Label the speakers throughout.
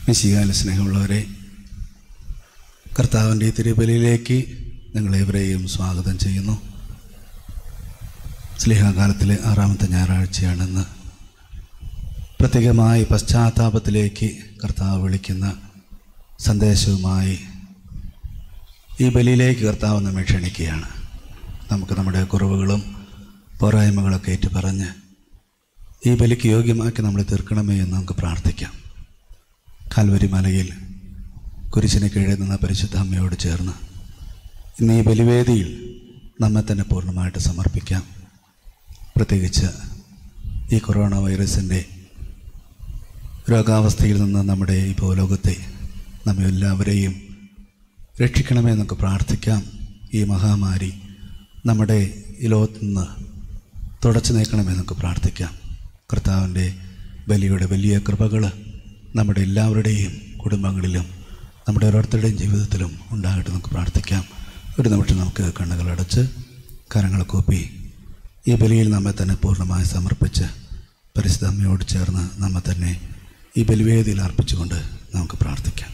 Speaker 1: മിശികാല സ്നേഹമുള്ളവരെ കർത്താവിൻ്റെ തിരുബലിയിലേക്ക് നിങ്ങളേവരെയും സ്വാഗതം ചെയ്യുന്നു സ്ലിഹാകാലത്തിലെ ആറാമത്തെ ഞായറാഴ്ചയാണെന്ന് പ്രത്യേകമായി പശ്ചാത്താപത്തിലേക്ക് കർത്താവ് വിളിക്കുന്ന സന്ദേശവുമായി ഈ ബലിയിലേക്ക് കർത്താവ് നമ്മെ ക്ഷണിക്കുകയാണ് നമുക്ക് നമ്മുടെ കുറവുകളും പോരായ്മകളൊക്കെ ഏറ്റു പറഞ്ഞ് ഈ ബലിക്ക് യോഗ്യമാക്കി നമ്മളെ തീർക്കണമേ എന്ന് നമുക്ക് പ്രാർത്ഥിക്കാം കാൽവരി മലയിൽ കുരിശിന് കീഴിൽ നിന്ന പരിശുദ്ധ അമ്മയോട് ചേർന്ന് ഇന്ന് ഈ ബലിവേദിയിൽ നമ്മെ തന്നെ പൂർണ്ണമായിട്ട് സമർപ്പിക്കാം പ്രത്യേകിച്ച് ഈ കൊറോണ വൈറസിൻ്റെ രോഗാവസ്ഥയിൽ നിന്ന് നമ്മുടെ ഈ ഭൂലോകത്തെ നമ്മെ എല്ലാവരെയും രക്ഷിക്കണമേ എന്നൊക്കെ പ്രാർത്ഥിക്കാം ഈ മഹാമാരി നമ്മുടെ ഈ ലോകത്തു നിന്ന് തുടച്ചു നീക്കണമെന്നൊക്കെ പ്രാർത്ഥിക്കാം കർത്താവിൻ്റെ ബലിയുടെ വലിയ കൃപകൾ നമ്മുടെ എല്ലാവരുടെയും കുടുംബങ്ങളിലും നമ്മുടെ ഓരോരുത്തരുടെയും ജീവിതത്തിലും ഉണ്ടാകട്ടെ നമുക്ക് പ്രാർത്ഥിക്കാം ഒരു നിമിഷം നമുക്ക് കണ്ണുകളടച്ച് കരങ്ങൾ കൂപ്പി ഈ ബലിയിൽ നമ്മെ തന്നെ പൂർണ്ണമായി സമർപ്പിച്ച് പരിശുദ്ധ അമ്മയോട് ചേർന്ന് നമ്മെ തന്നെ ഈ ബലിവേദിയിൽ അർപ്പിച്ചുകൊണ്ട് നമുക്ക് പ്രാർത്ഥിക്കാം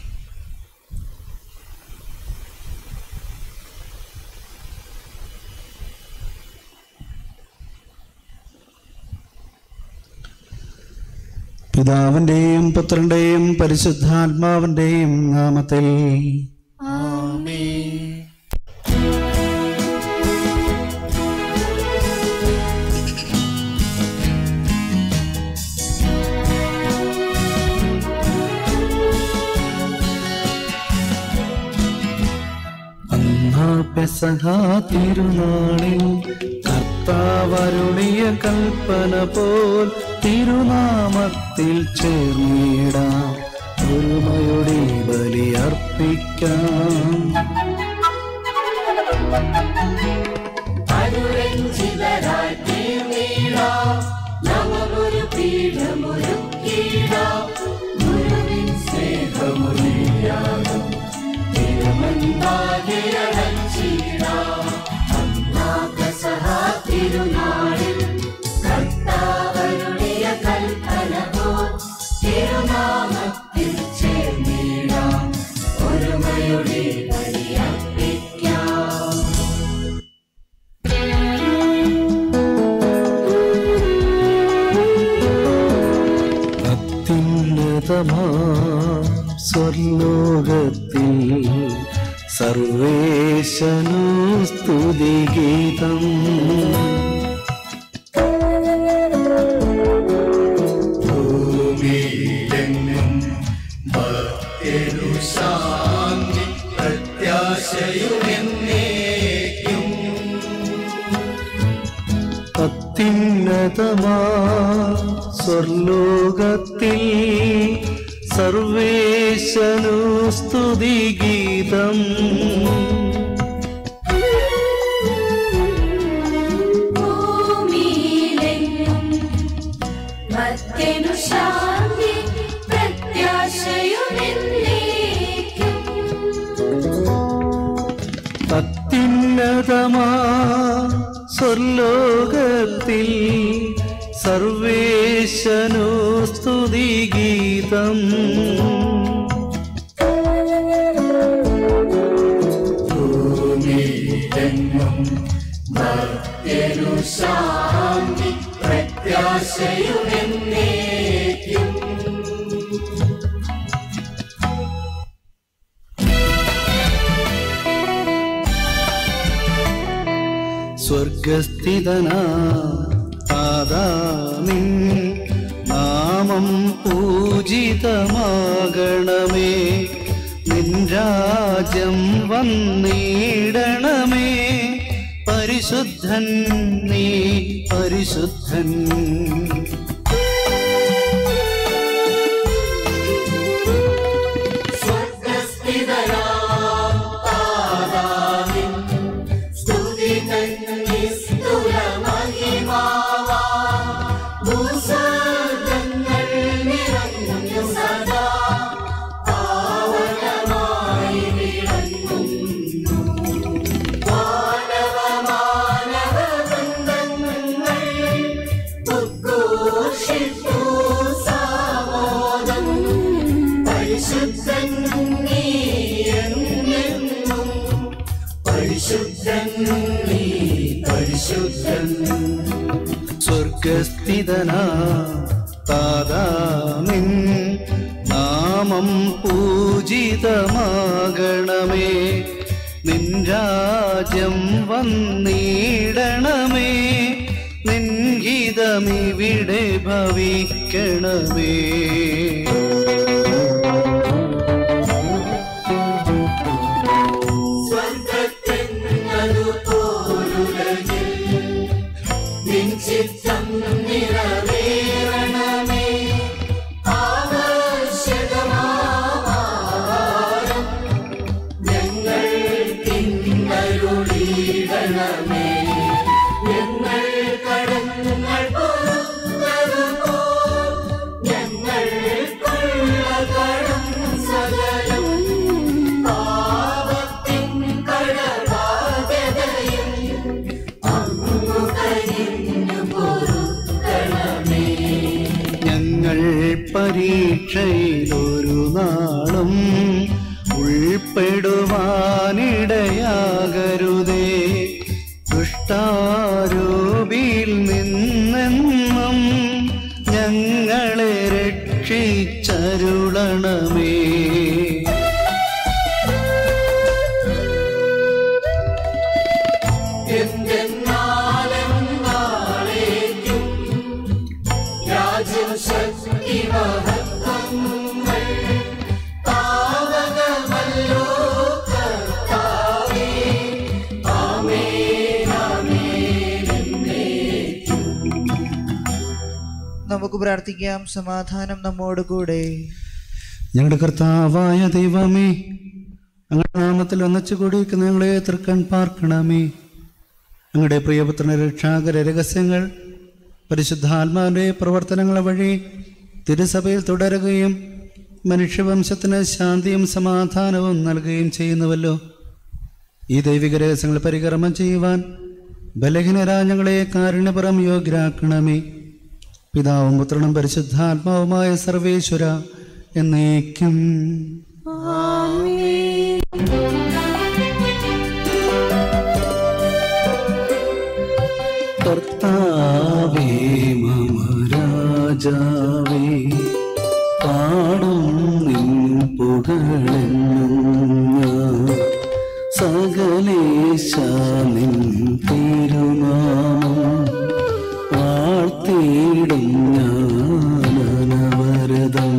Speaker 1: പിതാവിൻ്റെയും പുത്രൻ്റെയും പരിശുദ്ധാത്മാവിൻ്റെയും നാമത്തിൽ
Speaker 2: അന്നാ പെസഹ തിരുനാളിൽ കർത്താവരുളിയ കൽപ്പന പോൽ തിരുനാമത്തിൽ ചേർന്നിടാം ഒരുമയുടെ ബലി അർപ്പിക്കാം
Speaker 3: അനുരഞ്ജിതരായി തീർന്നിടാം നവമൊരു പീഠമൊരുക്കിടാം ഗുരുവിൻ സ്നേഹമൊഴിയാകും തിരുമന്താകെ അടച്ചിടാം അന്നാകസഹ തിരുനാളിൽ കർത്താവരുடைய കൽപ്പന പോൽ തിരുനാമത്തിൽ ചേർന്നിടാം ഒരുമയുടെ ബലിയർപ്പിക്കാം
Speaker 2: അത്യുന്നതമാ സ്വർലോകത്തിൽ സർവേശനു സ്തുതിഗീതം അത്യുന്നതമാ സ്വർലോകത്തിൽ സർവേശനു സ്തുതിഗീതം
Speaker 3: ഭൂമിയിലെങ്ങും മർത്യനു ശാന്തി പ്രത്യാശയുമെന്നേക്കും
Speaker 2: അത്യുന്നതമാ സ്വർലോകത്തിൽ സർവേശനു സ്തുതിഗീതം
Speaker 3: ശാന്തി പ്രത്യാശയുമെന്നേക്കും
Speaker 2: സ്വർഗസ്ഥിതനാ ആദാമിൻ നാമം പൂജിതമാകണമേ നിൻ രാജ്യം വന്നിടണമേ പരിശുദ്ധൻ നീ പരിശുദ്ധൻ
Speaker 3: സ്വർഗസ്ഥിതനാം താതാവിൻ സ്തുതി നിസ്തുല മഹിമാവാൻ ഭൂസ്വർഗ്ഗങ്ങൾ നിറഞ്ഞു സദാ പാവനമായി വിളങ്ങുന്നു മാനവ മാനവ ബന്ധങ്ങൾ ഉദ്ഘോഷിച്ചു സാമോദം പരിശ
Speaker 2: സ്വർഗസ്ഥിതനാ താതാനിൻ നാമം പൂജിതമാകണമേ നിൻ രാജ്യം വന്നിടണമേ നിൻഹിതമിവിടെ ഭവിക്കണമേ
Speaker 3: സ്വർഗത്തെന്നതുപോലുലകിൽ നിൻ ചിത്തം നിറവേറണമേ ആവശ്യകമാഹാരം ഞങ്ങൾ തിന്നരുളിയിടണമേ ഞങ്ങൾ കടങ്ങൾ പൊറുത്തതുപോൽ ഞങ്ങൾക്കുള്ള കടം സകലം പാപത്തിൻ കടബാധ്യതയും അങ്ങു കനിഞ്ഞു പൊറുക്കണമേ
Speaker 2: ഞങ്ങൾ പരീക്ഷയിലൊരു നാളും ഉൾപ്പെടുവാനിടയാകരുതേ ദുഷ്ടാരൂപിയിൽ നിന്നെന്നും ഞങ്ങളെ രക്ഷിച്ചരുളണമേ
Speaker 3: എന്തെന്നാലും നാളേക്കും രാജ്യം ശക്തി മഹത്വങ്ങൾ പാവകമല്ലോ കർത്താവേ ആമേൻ ആമേൻ എന്നേക്കും
Speaker 4: നമുക്ക് പ്രാർത്ഥിക്കാം സമാധാനം നമ്മോട് കൂടെ
Speaker 2: ഞങ്ങളുടെ കർത്താവായ ദൈവമേ ഞങ്ങളുടെ നാമത്തിൽ ഒന്നിച്ചു കൂടിയിരിക്കുന്ന ഞങ്ങളെ തൃക്കൺ പാർക്കണമേ ഞങ്ങളുടെ പ്രിയപുത്രന്റെ രക്ഷാകര രഹസ്യങ്ങൾ പരിശുദ്ധാത്മാവിൻ്റെ പ്രവർത്തനങ്ങൾ വഴി തിരുസഭയിൽ തുടരുകയും മനുഷ്യവംശത്തിന് ശാന്തിയും സമാധാനവും നൽകുകയും ചെയ്യുന്നുവല്ലോ ഈ ദൈവിക രഹസ്യങ്ങൾ പരികർമ്മം ചെയ്യുവാൻ ബലഹീനരായ ഞങ്ങളെ കാരുണ്യപുറം യോഗ്യരാക്കണമേ പിതാവും പുത്രനും പരിശുദ്ധാത്മാവുമായ സർവേശ്വര എന്നേക്കും കർത്താവേ മമ രാജാവേ പാടും നിൻ പുകഴെന്നും ഞാൻ. സകലേശ നിൻ തിരുനാമം വാഴ്ത്തിയിടും ഞാനവരതം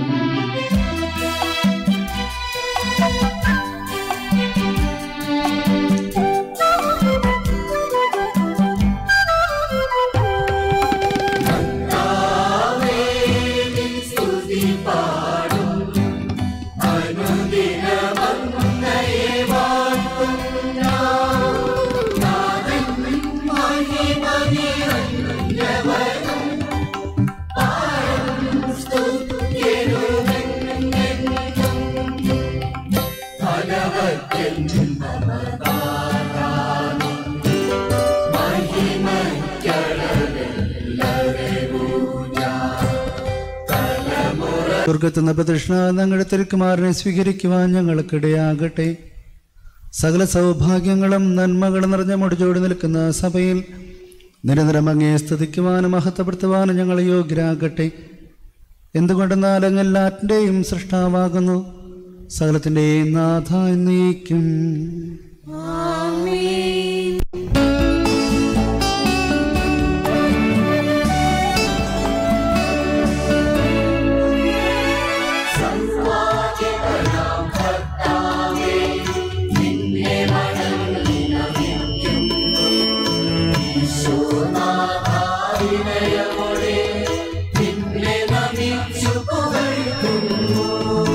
Speaker 3: സ്തുതി പാടും അനുദിനമങ്ങയെ വാഴ്ത്തും ഞാൻ. നാഥൻ മഹിമ നിറഞ്ഞവനും പാടും സ്തുത്യനുമെന്നെന്നും. ഫലവത്തിൽ മമതാദാനം
Speaker 2: സ്വർഗത്തുനിന്ന് പ്രദക്ഷിണ ഞങ്ങളുടെ തിരുക്കുമാരനെ സ്വീകരിക്കുവാൻ ഞങ്ങൾക്കിടയാകട്ടെ സകല സൗഭാഗ്യങ്ങളും നന്മകളും നിറഞ്ഞ മുടിചോടി നിൽക്കുന്ന സഭയിൽ നിരന്തരം അങ്ങേ സ്തുതിക്കുവാനും മഹത്വപ്പെടുത്തുവാനും ഞങ്ങൾ യോഗ്യരാകട്ടെ എന്തുകൊണ്ടെന്നാൽ അങ്ങ് എല്ലാറ്റിൻ്റെയും സൃഷ്ടാവാകുന്നു സകലത്തിൻ്റെയും നാഥ എന്നേക്കും
Speaker 3: നിന്നെ നമിച്ചു പുകഴ്ത്തുന്നു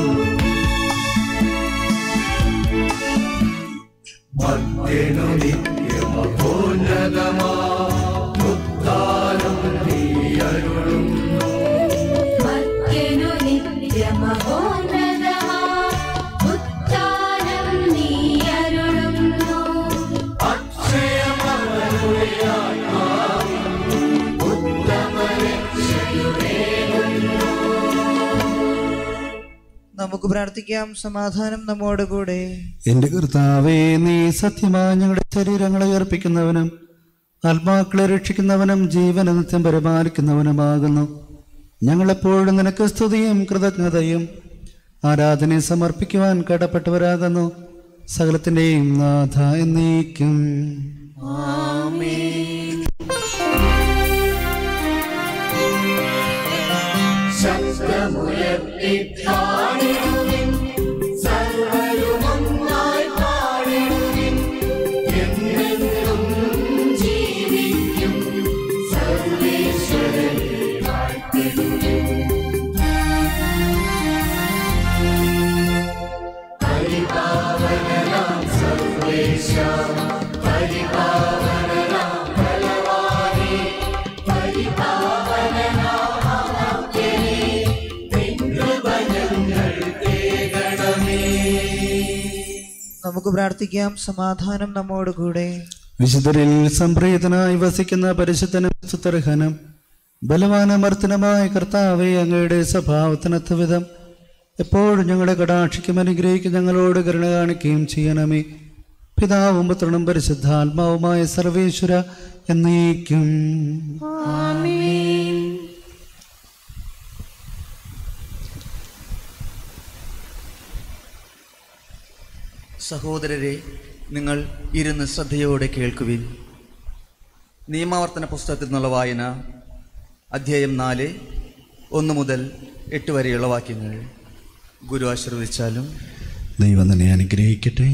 Speaker 3: മധ്യനു നിത്യമഭോന്നതമാ ഉത്താനം നീയരുളുന്നു
Speaker 5: മർത്യനു നിത്യമഹോന്നതമാ ഉത്താനം നീ അരുളുന്നു
Speaker 3: അക്ഷയമവരുടെ ആത്മാവിൻ ഉത്തമരക്ഷയുടെ
Speaker 4: നമുക്ക് പ്രാർത്ഥിക്കാം സമാധാനം നമ്മോട് കൂടെ
Speaker 2: എൻ്റെ കർത്താവേ നീ സത്യമായി ഞങ്ങളുടെ ശരീരങ്ങളെ അർപ്പിക്കുന്നവനും ആത്മാക്കളെ രക്ഷിക്കുന്നവനും ജീവന നിത്യം പരിപാലിക്കുന്നവനുമാകുന്നു ഞങ്ങളെപ്പോഴും നിനക്ക് സ്തുതിയും കൃതജ്ഞതയും ആരാധനയും സമർപ്പിക്കുവാൻ കടപ്പെട്ടവരാകുന്നു സകലത്തിൻ്റെയും നാഥ എന്നേക്കും
Speaker 3: ശബ്ദമുയർത്തി പാടിടുവിൻ സർവരുമൊന്നായി പാടിടുവിൻ എന്നെന്നും ജീവിക്കും സർവേശ്വരൻ വാഴ്ത്തിടുവിൻ പരിപാവനനാം സർവേശ പരിപാവനനാം ബലവാനേ പരിപാവനനാം അമർത്യനേ പിതൃഭജങ്ങൾ കേൾക്കണമേ
Speaker 4: നമുക്ക് പ്രാർത്ഥിക്കാം സമാധാനം നമ്മോട് കൂടെ
Speaker 2: വിശുദ്ധരിൽ സംപ്രീതനായി വസിക്കുന്ന പരിശുദ്ധനും സുതർഹനം ബലവാനമർത്തനമായ കർത്താവെ അങ്ങയുടെ സ്വഭാവത്തിനൊത്ത വിധം എപ്പോഴും ഞങ്ങളെ കടാക്ഷിക്കും അനുഗ്രഹിക്കും ഞങ്ങളോട് കരുണ കാണിക്കുകയും ചെയ്യണമേ പിതാവും പുത്രനും പരിശുദ്ധാത്മാവുമായ സർവേശ്വര എന്നേക്കും
Speaker 6: സഹോദരരെ നിങ്ങൾ ഇരുന്ന് ശ്രദ്ധയോടെ കേൾക്കുവിൻ നിയമാവർത്തന പുസ്തകത്തിൽ നിന്നുള്ള വായന അധ്യായം നാല് ഒന്ന് മുതൽ എട്ട് വരെയുള്ള വാക്യങ്ങൾ ഗുരു ആശീർവദിച്ചാലും
Speaker 1: ദൈവം തന്നെ അനുഗ്രഹിക്കട്ടെ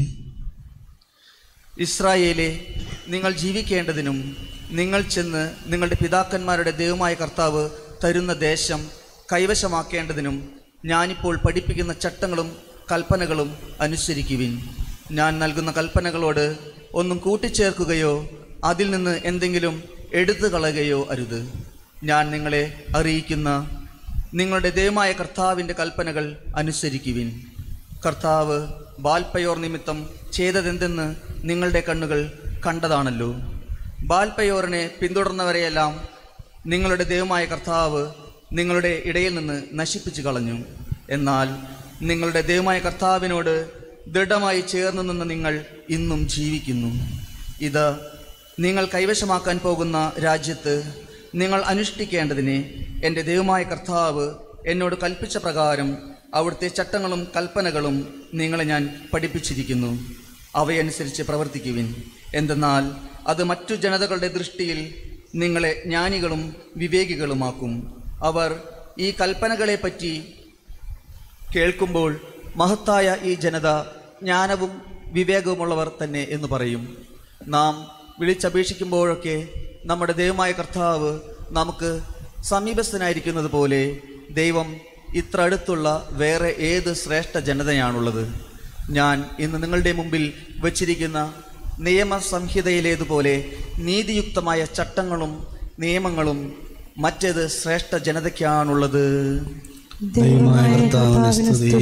Speaker 6: ഇസ്രായേലെ നിങ്ങൾ ജീവിക്കേണ്ടതിനും നിങ്ങൾ ചെന്ന് നിങ്ങളുടെ പിതാക്കന്മാരുടെ ദൈവമായ കർത്താവ് തരുന്ന ദേശം കൈവശമാക്കേണ്ടതിനും ഞാനിപ്പോൾ പഠിപ്പിക്കുന്ന ചട്ടങ്ങളും കൽപ്പനകളും അനുസരിക്കുവിൻ ഞാൻ നൽകുന്ന കൽപ്പനകളോട് ഒന്നും കൂട്ടിച്ചേർക്കുകയോ അതിൽ നിന്ന് എന്തെങ്കിലും എടുത്തു കളയുകയോ അരുത് ഞാൻ നിങ്ങളെ അറിയിക്കുന്ന നിങ്ങളുടെ ദൈവമായ കർത്താവിൻ്റെ കൽപ്പനകൾ അനുസരിക്കുവിൻ കർത്താവ് ബാൽപ്പയോർ നിമിത്തം ചെയ്തതെന്തെന്ന് നിങ്ങളുടെ കണ്ണുകൾ കണ്ടതാണല്ലോ ബാൽപ്പയോറിനെ പിന്തുടർന്നവരെയെല്ലാം നിങ്ങളുടെ ദൈവമായ കർത്താവ് നിങ്ങളുടെ ഇടയിൽ നിന്ന് നശിപ്പിച്ചു കളഞ്ഞു എന്നാൽ നിങ്ങളുടെ ദൈവമായ കർത്താവിനോട് ദൃഢമായി ചേർന്ന് നിന്ന് നിങ്ങൾ ഇന്നും ജീവിക്കുന്നു ഇത് നിങ്ങൾ കൈവശമാക്കാൻ പോകുന്ന രാജ്യത്ത് നിങ്ങൾ അനുഷ്ഠിക്കേണ്ടതിന് എൻ്റെ ദൈവമായ കർത്താവ് എന്നോട് കൽപ്പിച്ച പ്രകാരം അവിടുത്തെ ചട്ടങ്ങളും കൽപ്പനകളും നിങ്ങളെ ഞാൻ പഠിപ്പിച്ചിരിക്കുന്നു അവയനുസരിച്ച് പ്രവർത്തിക്കുവിൻ എന്തെന്നാൽ അത് മറ്റു ജനതകളുടെ ദൃഷ്ടിയിൽ നിങ്ങളെ ജ്ഞാനികളും വിവേകികളുമാക്കും അവർ ഈ കൽപ്പനകളെപ്പറ്റി കേൾക്കുമ്പോൾ മഹത്തായ ഈ ജനത ജ്ഞാനവും വിവേകവുമുള്ളവർ തന്നെ എന്ന് പറയും നാം വിളിച്ചപേക്ഷിക്കുമ്പോഴൊക്കെ നമ്മുടെ ദൈവമായ കർത്താവ് നമുക്ക് സമീപസ്ഥനായിരിക്കുന്നത് പോലെ ദൈവം ഇത്ര അടുത്തുള്ള വേറെ ഏത് ശ്രേഷ്ഠ ജനതയാണുള്ളത് ഞാൻ ഇന്ന് നിങ്ങളുടെ മുമ്പിൽ വച്ചിരിക്കുന്ന നിയമസംഹിതയിലേതുപോലെ നീതിയുക്തമായ ചട്ടങ്ങളും നിയമങ്ങളും മറ്റേത് ശ്രേഷ്ഠ ജനതയ്ക്കാണുള്ളത്
Speaker 1: ദൈവമായ കർത്താവിന് സ്തുതി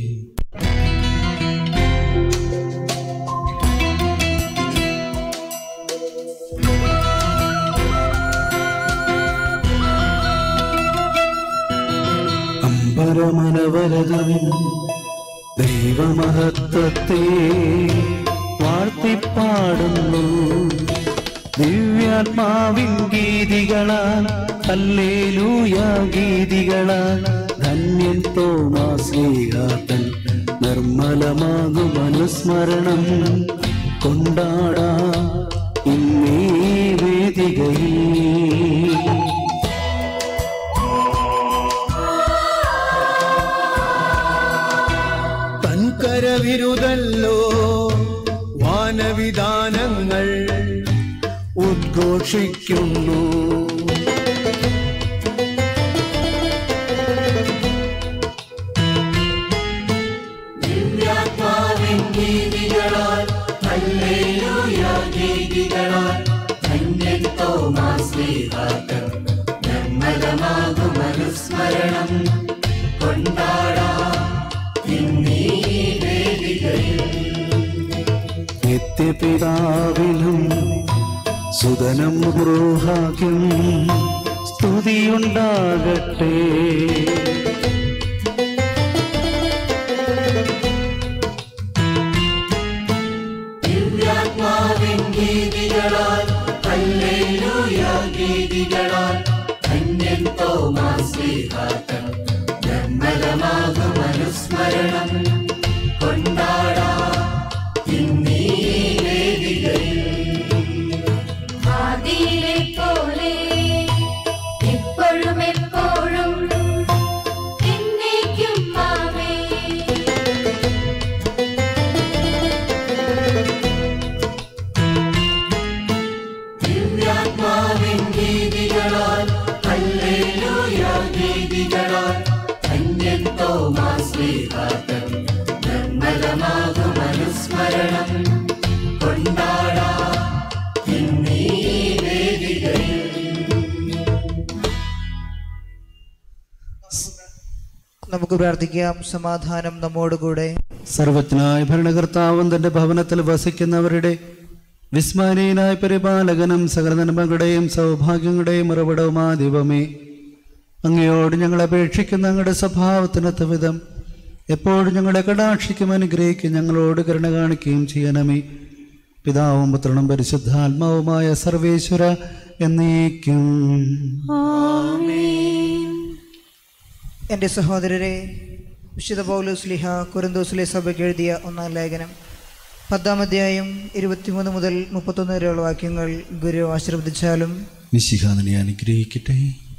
Speaker 2: അമ്പരമനവരതവിൻ ദൈവമഹത്വത്തെ വാഴ്ത്തിപ്പാടുന്നു ദിവ്യാത്മാവിൻ ഗീതികളാൽ അല്ലേലൂയ ഗീതികളാൽ ധന്യൻ തോമാശ്രീകാത്തൻ നിർമ്മലമാകും അനുസ്മരണം കൊണ്ടാടാ ഇന്നീ വേദികയിൽ
Speaker 3: തൻകരവിരുതല്ലോ വാനവിധാനങ്ങൾ
Speaker 2: ഉദ്ഘോഷിക്കുന്നു
Speaker 3: ദിവ്യാത്മാവിൻ ഗീതികളാൽ ഹല്ലേലൂയ ഗീതികളാൽ ധന്യൻ തോമാശ്ലീഹാക്കൻ നിർമ്മലമാകും അനുസ്മരണം കൊണ്ടാടാം ഇന്നീ വേദികയിൽ
Speaker 2: നിത്യപിതാവിനും സുതനം ഗൃഹാക്കും സ്തുതിയുണ്ടാകട്ടെ
Speaker 3: ദിവ്യാത്മാവിൻ ഗീതികളാൽ ഹല്ലേലൂയ സ്നേഹാത്തൻ നിർമ്മലമാകും അനുസ്മരണം കൊണ്ടാടാ ഇന്നീ വേദികയിൽ
Speaker 5: ആദിയിലെ പോലെ എപ്പോഴും എപ്പോഴും എന്നേക്കും ആമേൻ
Speaker 3: ദിവ്യാത്മാവിൻ ഗീതികളാൽ ഹല്ലേലൂയ ഗീതികളാൽ ധന്യൻ തോമാ സ്നേഹാത്തൻ നിർമ്മലമാകും അനുസ്മരണം കൊണ്ടാടാ ഇന്നീ വേദികയിൽ
Speaker 4: നമുക്ക് പ്രാർത്ഥിക്കാം സമാധാനം നമ്മോടുകൂടെ
Speaker 2: സർവജ്ഞനായ ഭരണകർത്താവും തന്റെ ഭവനത്തിൽ വസിക്കുന്നവരുടെ വിസ്മരണീയനായ പരിപാലകനും സകല നന്മകളുടെയും സൗഭാഗ്യങ്ങളുടെയും ഉറവിടവുമാ ദൈവമേ അങ്ങയോട് ഞങ്ങൾ അപേക്ഷിക്കുന്ന അങ്ങയുടെ സ്വഭാവത്തിനൊത്ത വിധം എപ്പോഴും ഞങ്ങളെ കടാക്ഷിക്കും അനുഗ്രഹിക്കും ഞങ്ങളോട് കരുണ കാണിക്കുകയും ചെയ്യണമേ പിതാവും പുത്രനും പരിശുദ്ധാത്മാവുമായ സർവേശ്വര എന്നേക്കും
Speaker 4: എൻ്റെ സഹോദരരെ വിശുദ്ധ പൗലോസ് ലിഹ കുരന്തോസിലെ സഭയ്ക്ക് എഴുതിയ ഒന്നാം ലേഖനം പത്താം അധ്യായം ഇരുപത്തിമൂന്ന് മുതൽ മുപ്പത്തൊന്ന് വരെയുള്ള വാക്യങ്ങൾ ഗുരു ആശീർവദിച്ചാലും
Speaker 1: മിശിഹാദിനെ അനുഗ്രഹിക്കട്ടെ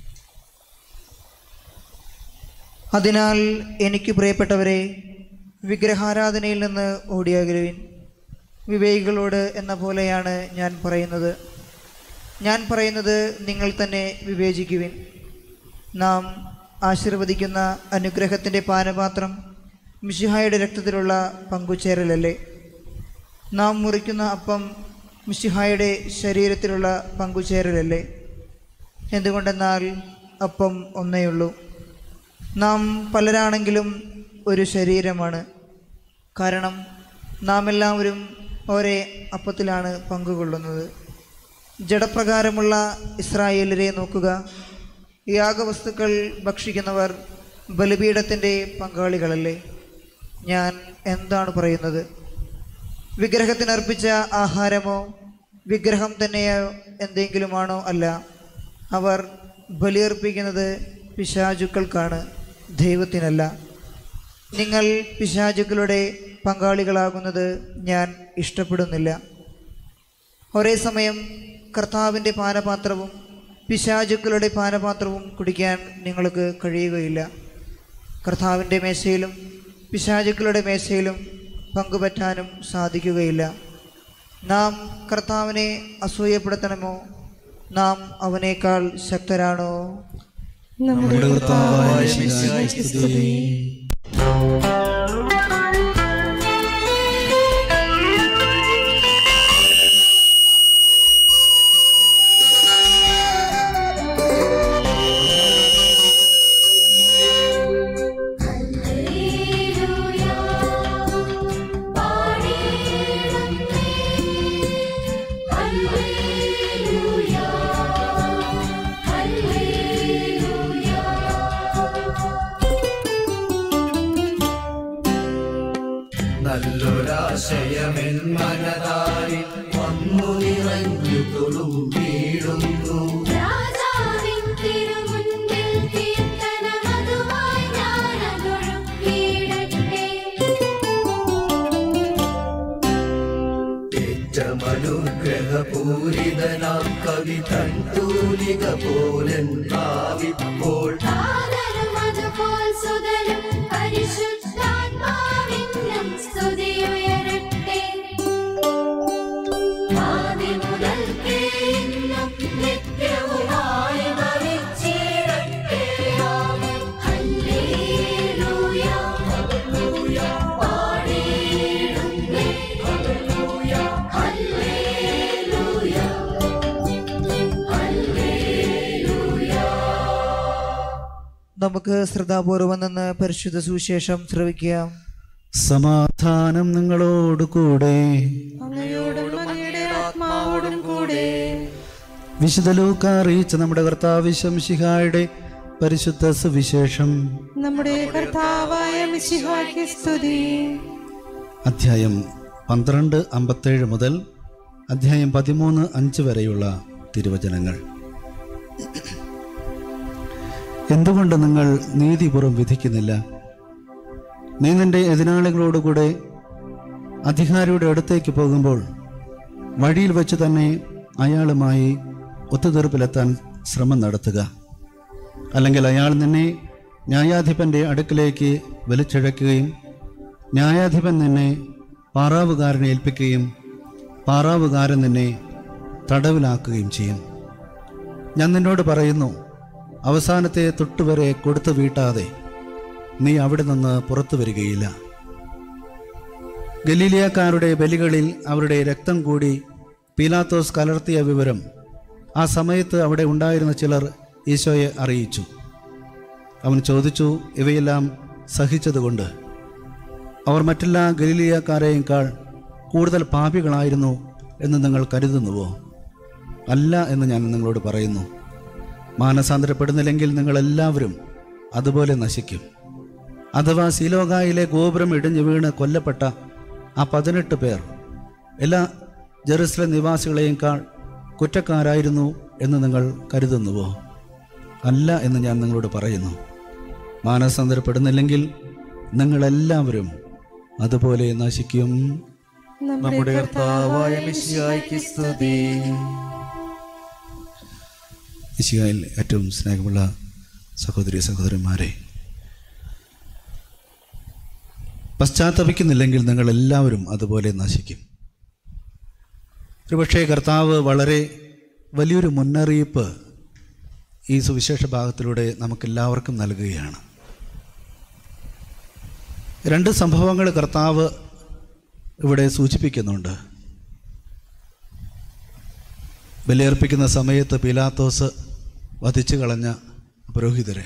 Speaker 4: അതിനാൽ എനിക്ക് പ്രിയപ്പെട്ടവരെ വിഗ്രഹാരാധനയിൽ നിന്ന് ഓടിയാകരുവിൻ വിവേകികളോട് എന്ന പോലെയാണ് ഞാൻ പറയുന്നത് ഞാൻ പറയുന്നത് നിങ്ങൾ തന്നെ വിവേചിക്കുവിൻ നാം ആശീർവദിക്കുന്ന അനുഗ്രഹത്തിൻ്റെ പാനപാത്രം മിശിഹായുടെ രക്തത്തിലുള്ള പങ്കുചേരലല്ലേ നാം മുറിക്കുന്ന അപ്പം മിശിഹായുടെ ശരീരത്തിലുള്ള പങ്കുചേരലല്ലേ എന്തുകൊണ്ടെന്നാൽ അപ്പം ഒന്നേയുള്ളൂ നാം പലരാണെങ്കിലും ഒരു ശരീരമാണ് കാരണം നാം എല്ലാവരും ഒരേ അപ്പത്തിലാണ് പങ്കുകൊള്ളുന്നത് ജഡപ്രകാരമുള്ള ഇസ്രായേലരെ നോക്കുക യാഗവസ്തുക്കൾ ഭക്ഷിക്കുന്നവർ ബലിപീഠത്തിൻ്റെ പങ്കാളികളല്ലേ ഞാൻ എന്താണ് പറയുന്നത് വിഗ്രഹത്തിനർപ്പിച്ച ആഹാരമോ വിഗ്രഹം തന്നെയോ എന്തെങ്കിലുമാണോ അല്ല അവർ ബലിയർപ്പിക്കുന്നത് പിശാചുക്കൾക്കാണ് ദൈവത്തിനല്ല നിങ്ങൾ പിശാചുക്കളുടെ പങ്കാളികളാകുന്നത് ഞാൻ ഇഷ്ടപ്പെടുന്നില്ല ഒരേ സമയം കർത്താവിൻ്റെ പാനപാത്രവും പിശാചുക്കളുടെ പാനപാത്രവും കുടിക്കാൻ നിങ്ങൾക്ക് കഴിയുകയില്ല കർത്താവിൻ്റെ മേശയിലും പിശാചുക്കളുടെ മേശയിലും പങ്കുപറ്റാനും സാധിക്കുകയില്ല നാം കർത്താവിനെ അസൂയപ്പെടുത്തണമോ നാം അവനേക്കാൾ ശക്തരാണോ
Speaker 1: നമ്മുടെ കർത്താവായ മിശിഹായ്ക്ക് സ്തുതി
Speaker 5: ഹല്ലേലൂയ പാടിയിടുന്നേ ഹല്ലേലൂയ ഹല്ലേലൂയ
Speaker 3: നല്ലൊരാശയമെൻ മനതാരിൽ വന്നു നിറഞ്ഞു തുളുമ്പിടുന്നു
Speaker 5: രാജാവിൻ തിരുമുൻപിൽ കീർത്തനമതുമായി ഞാനതൊഴുക്കിയിടട്ടെ
Speaker 3: ഏറ്റമനുഗ്രഹപൂരിതനാം കവി തൻ തൂലിക പോലൻ ഭാവിപ്പോൾ
Speaker 5: താതനും അതുപോൽ സുതനും പരിശുദ്ധാത്മാവിനും സ്തുതിയുയരട്ടെ ആദിമുതൽക്കേ ഇന്നും നിത്യവുമായി ഭവിച്ചിടട്ടെ. ആമേൻ. ഹല്ലേലൂയ. പാടിയിടുന്നേ. ഹല്ലേലൂയ.
Speaker 4: നമുക്ക് ശ്രദ്ധാപൂർവം നിന്ന് പരിശുദ്ധ സുവിശേഷം ശ്രവിക്കാം
Speaker 2: സമാധാനം നിങ്ങളോട് കൂടെ വിശുദ്ധ ലൂക്ക അറിയിച്ച നമ്മുടെ കർത്താവ് ശംശിഹായുടെ പരിശുദ്ധ സുവിശേഷം
Speaker 7: നമ്മുടെ കർത്താവായ മിശിഹായ്ക്ക് സ്തുതി
Speaker 1: അധ്യായം പന്ത്രണ്ട് അമ്പത്തേഴ് മുതൽ അധ്യായം പതിമൂന്ന് അഞ്ച് വരെയുള്ള തിരുവചനങ്ങൾ
Speaker 2: എന്തുകൊണ്ട് നിങ്ങൾ നീതിപൂർവ്വം വിധിക്കുന്നില്ല നീ നിന്റെ എതിരാളികളോടുകൂടെ അധികാരിയുടെ അടുത്തേക്ക് പോകുമ്പോൾ വഴിയിൽ വെച്ച് തന്നെ അയാളുമായി ഒത്തുതീർപ്പിലെത്താൻ ശ്രമം നടത്തുക അല്ലെങ്കിൽ അയാൾ നിന്നെ ന്യായാധിപൻ്റെ അടുക്കിലേക്ക് വലിച്ചിഴക്കുകയും ന്യായാധിപൻ നിന്നെ പാറാവുകാരനെ ഏൽപ്പിക്കുകയും പാറാവുകാരൻ നിന്നെ തടവിലാക്കുകയും ചെയ്യും ഞാൻ നിന്നോട് പറയുന്നു അവസാനത്തെ തൊട്ടുവരെ കൊടുത്തു വീട്ടാതെ നീ അവിടെ നിന്ന് പുറത്തു വരികയില്ല ഗലീലിയക്കാരുടെ ബലികളിൽ അവരുടെ രക്തം കൂടി പീലാത്തോസ് കലർത്തിയ വിവരം ആ സമയത്ത് അവിടെ ഉണ്ടായിരുന്ന ചിലർ ഈശോയെ അറിയിച്ചു അവൻ ചോദിച്ചു ഇവയെല്ലാം സഹിച്ചതുകൊണ്ട് അവർ മറ്റെല്ലാ ഗലീലിയക്കാരെയേക്കാൾ കൂടുതൽ പാപികളായിരുന്നു എന്ന് നിങ്ങൾ കരുതുന്നുവോ അല്ല എന്ന് ഞാൻ നിങ്ങളോട് പറയുന്നു മാനസാന്തരപ്പെടുന്നില്ലെങ്കിൽ നിങ്ങളെല്ലാവരും അതുപോലെ നശിക്കും അഥവാ സീലോകായിലെ ഗോപുരം ഇടിഞ്ഞു വീണ് കൊല്ലപ്പെട്ട ആ പതിനെട്ട് പേർ എല്ലാ ജെറുസലേം നിവാസികളെയേക്കാൾ കുറ്റക്കാരായിരുന്നു എന്ന് നിങ്ങൾ കരുതുന്നുവോ അല്ല എന്ന് ഞാൻ നിങ്ങളോട് പറയുന്നു മാനസാന്തരപ്പെടുന്നില്ലെങ്കിൽ നിങ്ങളെല്ലാവരും അതുപോലെ നശിക്കും
Speaker 7: നമ്മുടെ
Speaker 3: കർത്താവായ മിശിഹായ്ക്ക് സ്തുതി
Speaker 1: ഇശികായിൽ ഏറ്റവും സ്നേഹമുള്ള സഹോദരി സഹോദരന്മാരെ പശ്ചാത്തപിക്കുന്നില്ലെങ്കിൽ നിങ്ങൾ എല്ലാവരും അതുപോലെ നശിക്കും ഒരുപക്ഷേ കർത്താവ് വളരെ വലിയൊരു മുന്നറിയിപ്പ് ഈ സുവിശേഷ ഭാഗത്തിലൂടെ നമുക്കെല്ലാവർക്കും നൽകുകയാണ് രണ്ട് സംഭവങ്ങൾ കർത്താവ് ഇവിടെ സൂചിപ്പിക്കുന്നുണ്ട് ബലിയർപ്പിക്കുന്ന സമയത്ത് പിലാത്തോസ് വധിച്ചു കളഞ്ഞ പുരോഹിതരെ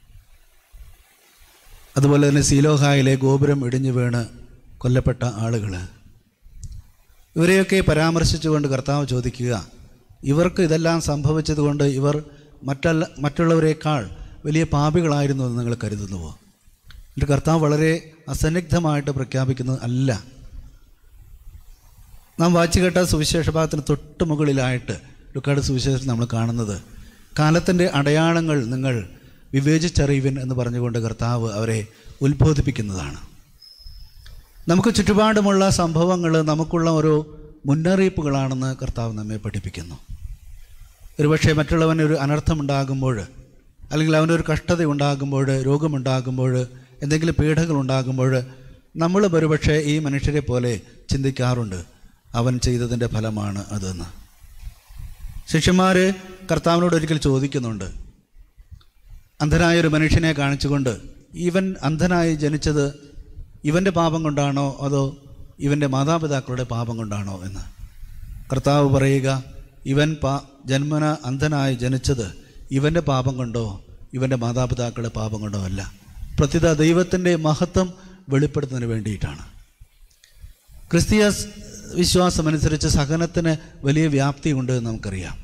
Speaker 1: അതുപോലെ തന്നെ സീലോഹായിലെ ഗോപുരം ഇടിഞ്ഞു വീണ് കൊല്ലപ്പെട്ട ആളുകൾ ഇവരെയൊക്കെ പരാമർശിച്ചുകൊണ്ട് കർത്താവ് ചോദിക്കുക ഇവർക്ക് ഇതെല്ലാം സംഭവിച്ചതുകൊണ്ട് ഇവർ മറ്റല്ല മറ്റുള്ളവരെക്കാൾ വലിയ പാപികളായിരുന്നു എന്ന് നിങ്ങൾ കരുതുന്നുവോ എന്നിട്ട് കർത്താവ് വളരെ അസന്നിഗ്ധമായിട്ട് പ്രഖ്യാപിക്കുന്നത് അല്ല നാം വായിച്ചു കേട്ട സുവിശേഷ ഭാഗത്തിന് തൊട്ട് മുകളിലായിട്ട് ലുക്കാട് സുവിശേഷം നമ്മൾ കാണുന്നത് കാലത്തിൻ്റെ അടയാളങ്ങൾ നിങ്ങൾ വിവേചിച്ചറിയുവിൻ എന്ന് പറഞ്ഞുകൊണ്ട് കർത്താവ് അവരെ ഉത്ബോധിപ്പിക്കുന്നതാണ് നമുക്ക് ചുറ്റുപാടുമുള്ള സംഭവങ്ങൾ നമുക്കുള്ള ഓരോ മുന്നറിയിപ്പുകളാണെന്ന് കർത്താവ് നമ്മെ പഠിപ്പിക്കുന്നു ഒരുപക്ഷെ മറ്റുള്ളവന് ഒരു അനർത്ഥമുണ്ടാകുമ്പോൾ അല്ലെങ്കിൽ അവനൊരു കഷ്ടത ഉണ്ടാകുമ്പോൾ രോഗമുണ്ടാകുമ്പോൾ എന്തെങ്കിലും പീഡകൾ ഉണ്ടാകുമ്പോൾ നമ്മൾ ഒരുപക്ഷെ ഈ മനുഷ്യരെ പോലെ ചിന്തിക്കാറുണ്ട് അവൻ ചെയ്തതിൻ്റെ ഫലമാണ് അതെന്ന് ശിഷ്യന്മാർ കർത്താവിനോട് ഒരിക്കൽ ചോദിക്കുന്നുണ്ട് അന്ധനായ ഒരു മനുഷ്യനെ കാണിച്ചുകൊണ്ട് ഇവൻ അന്ധനായി ജനിച്ചത് ഇവൻ്റെ പാപം കൊണ്ടാണോ അതോ ഇവൻ്റെ മാതാപിതാക്കളുടെ പാപം കൊണ്ടാണോ എന്ന് കർത്താവ് പറയുക ഇവൻ പാ ജന്മന അന്ധനായി ജനിച്ചത് ഇവൻ്റെ പാപം കൊണ്ടോ ഇവൻ്റെ മാതാപിതാക്കളുടെ പാപം കൊണ്ടോ അല്ല പ്രത്യുത ദൈവത്തിൻ്റെ മഹത്വം വെളിപ്പെടുത്തുന്നതിന് വേണ്ടിയിട്ടാണ് ക്രിസ്തീയ സ് വിശ്വാസമനുസരിച്ച് സഹനത്തിന് വലിയ വ്യാപ്തിയുണ്ട് എന്ന് നമുക്കറിയാം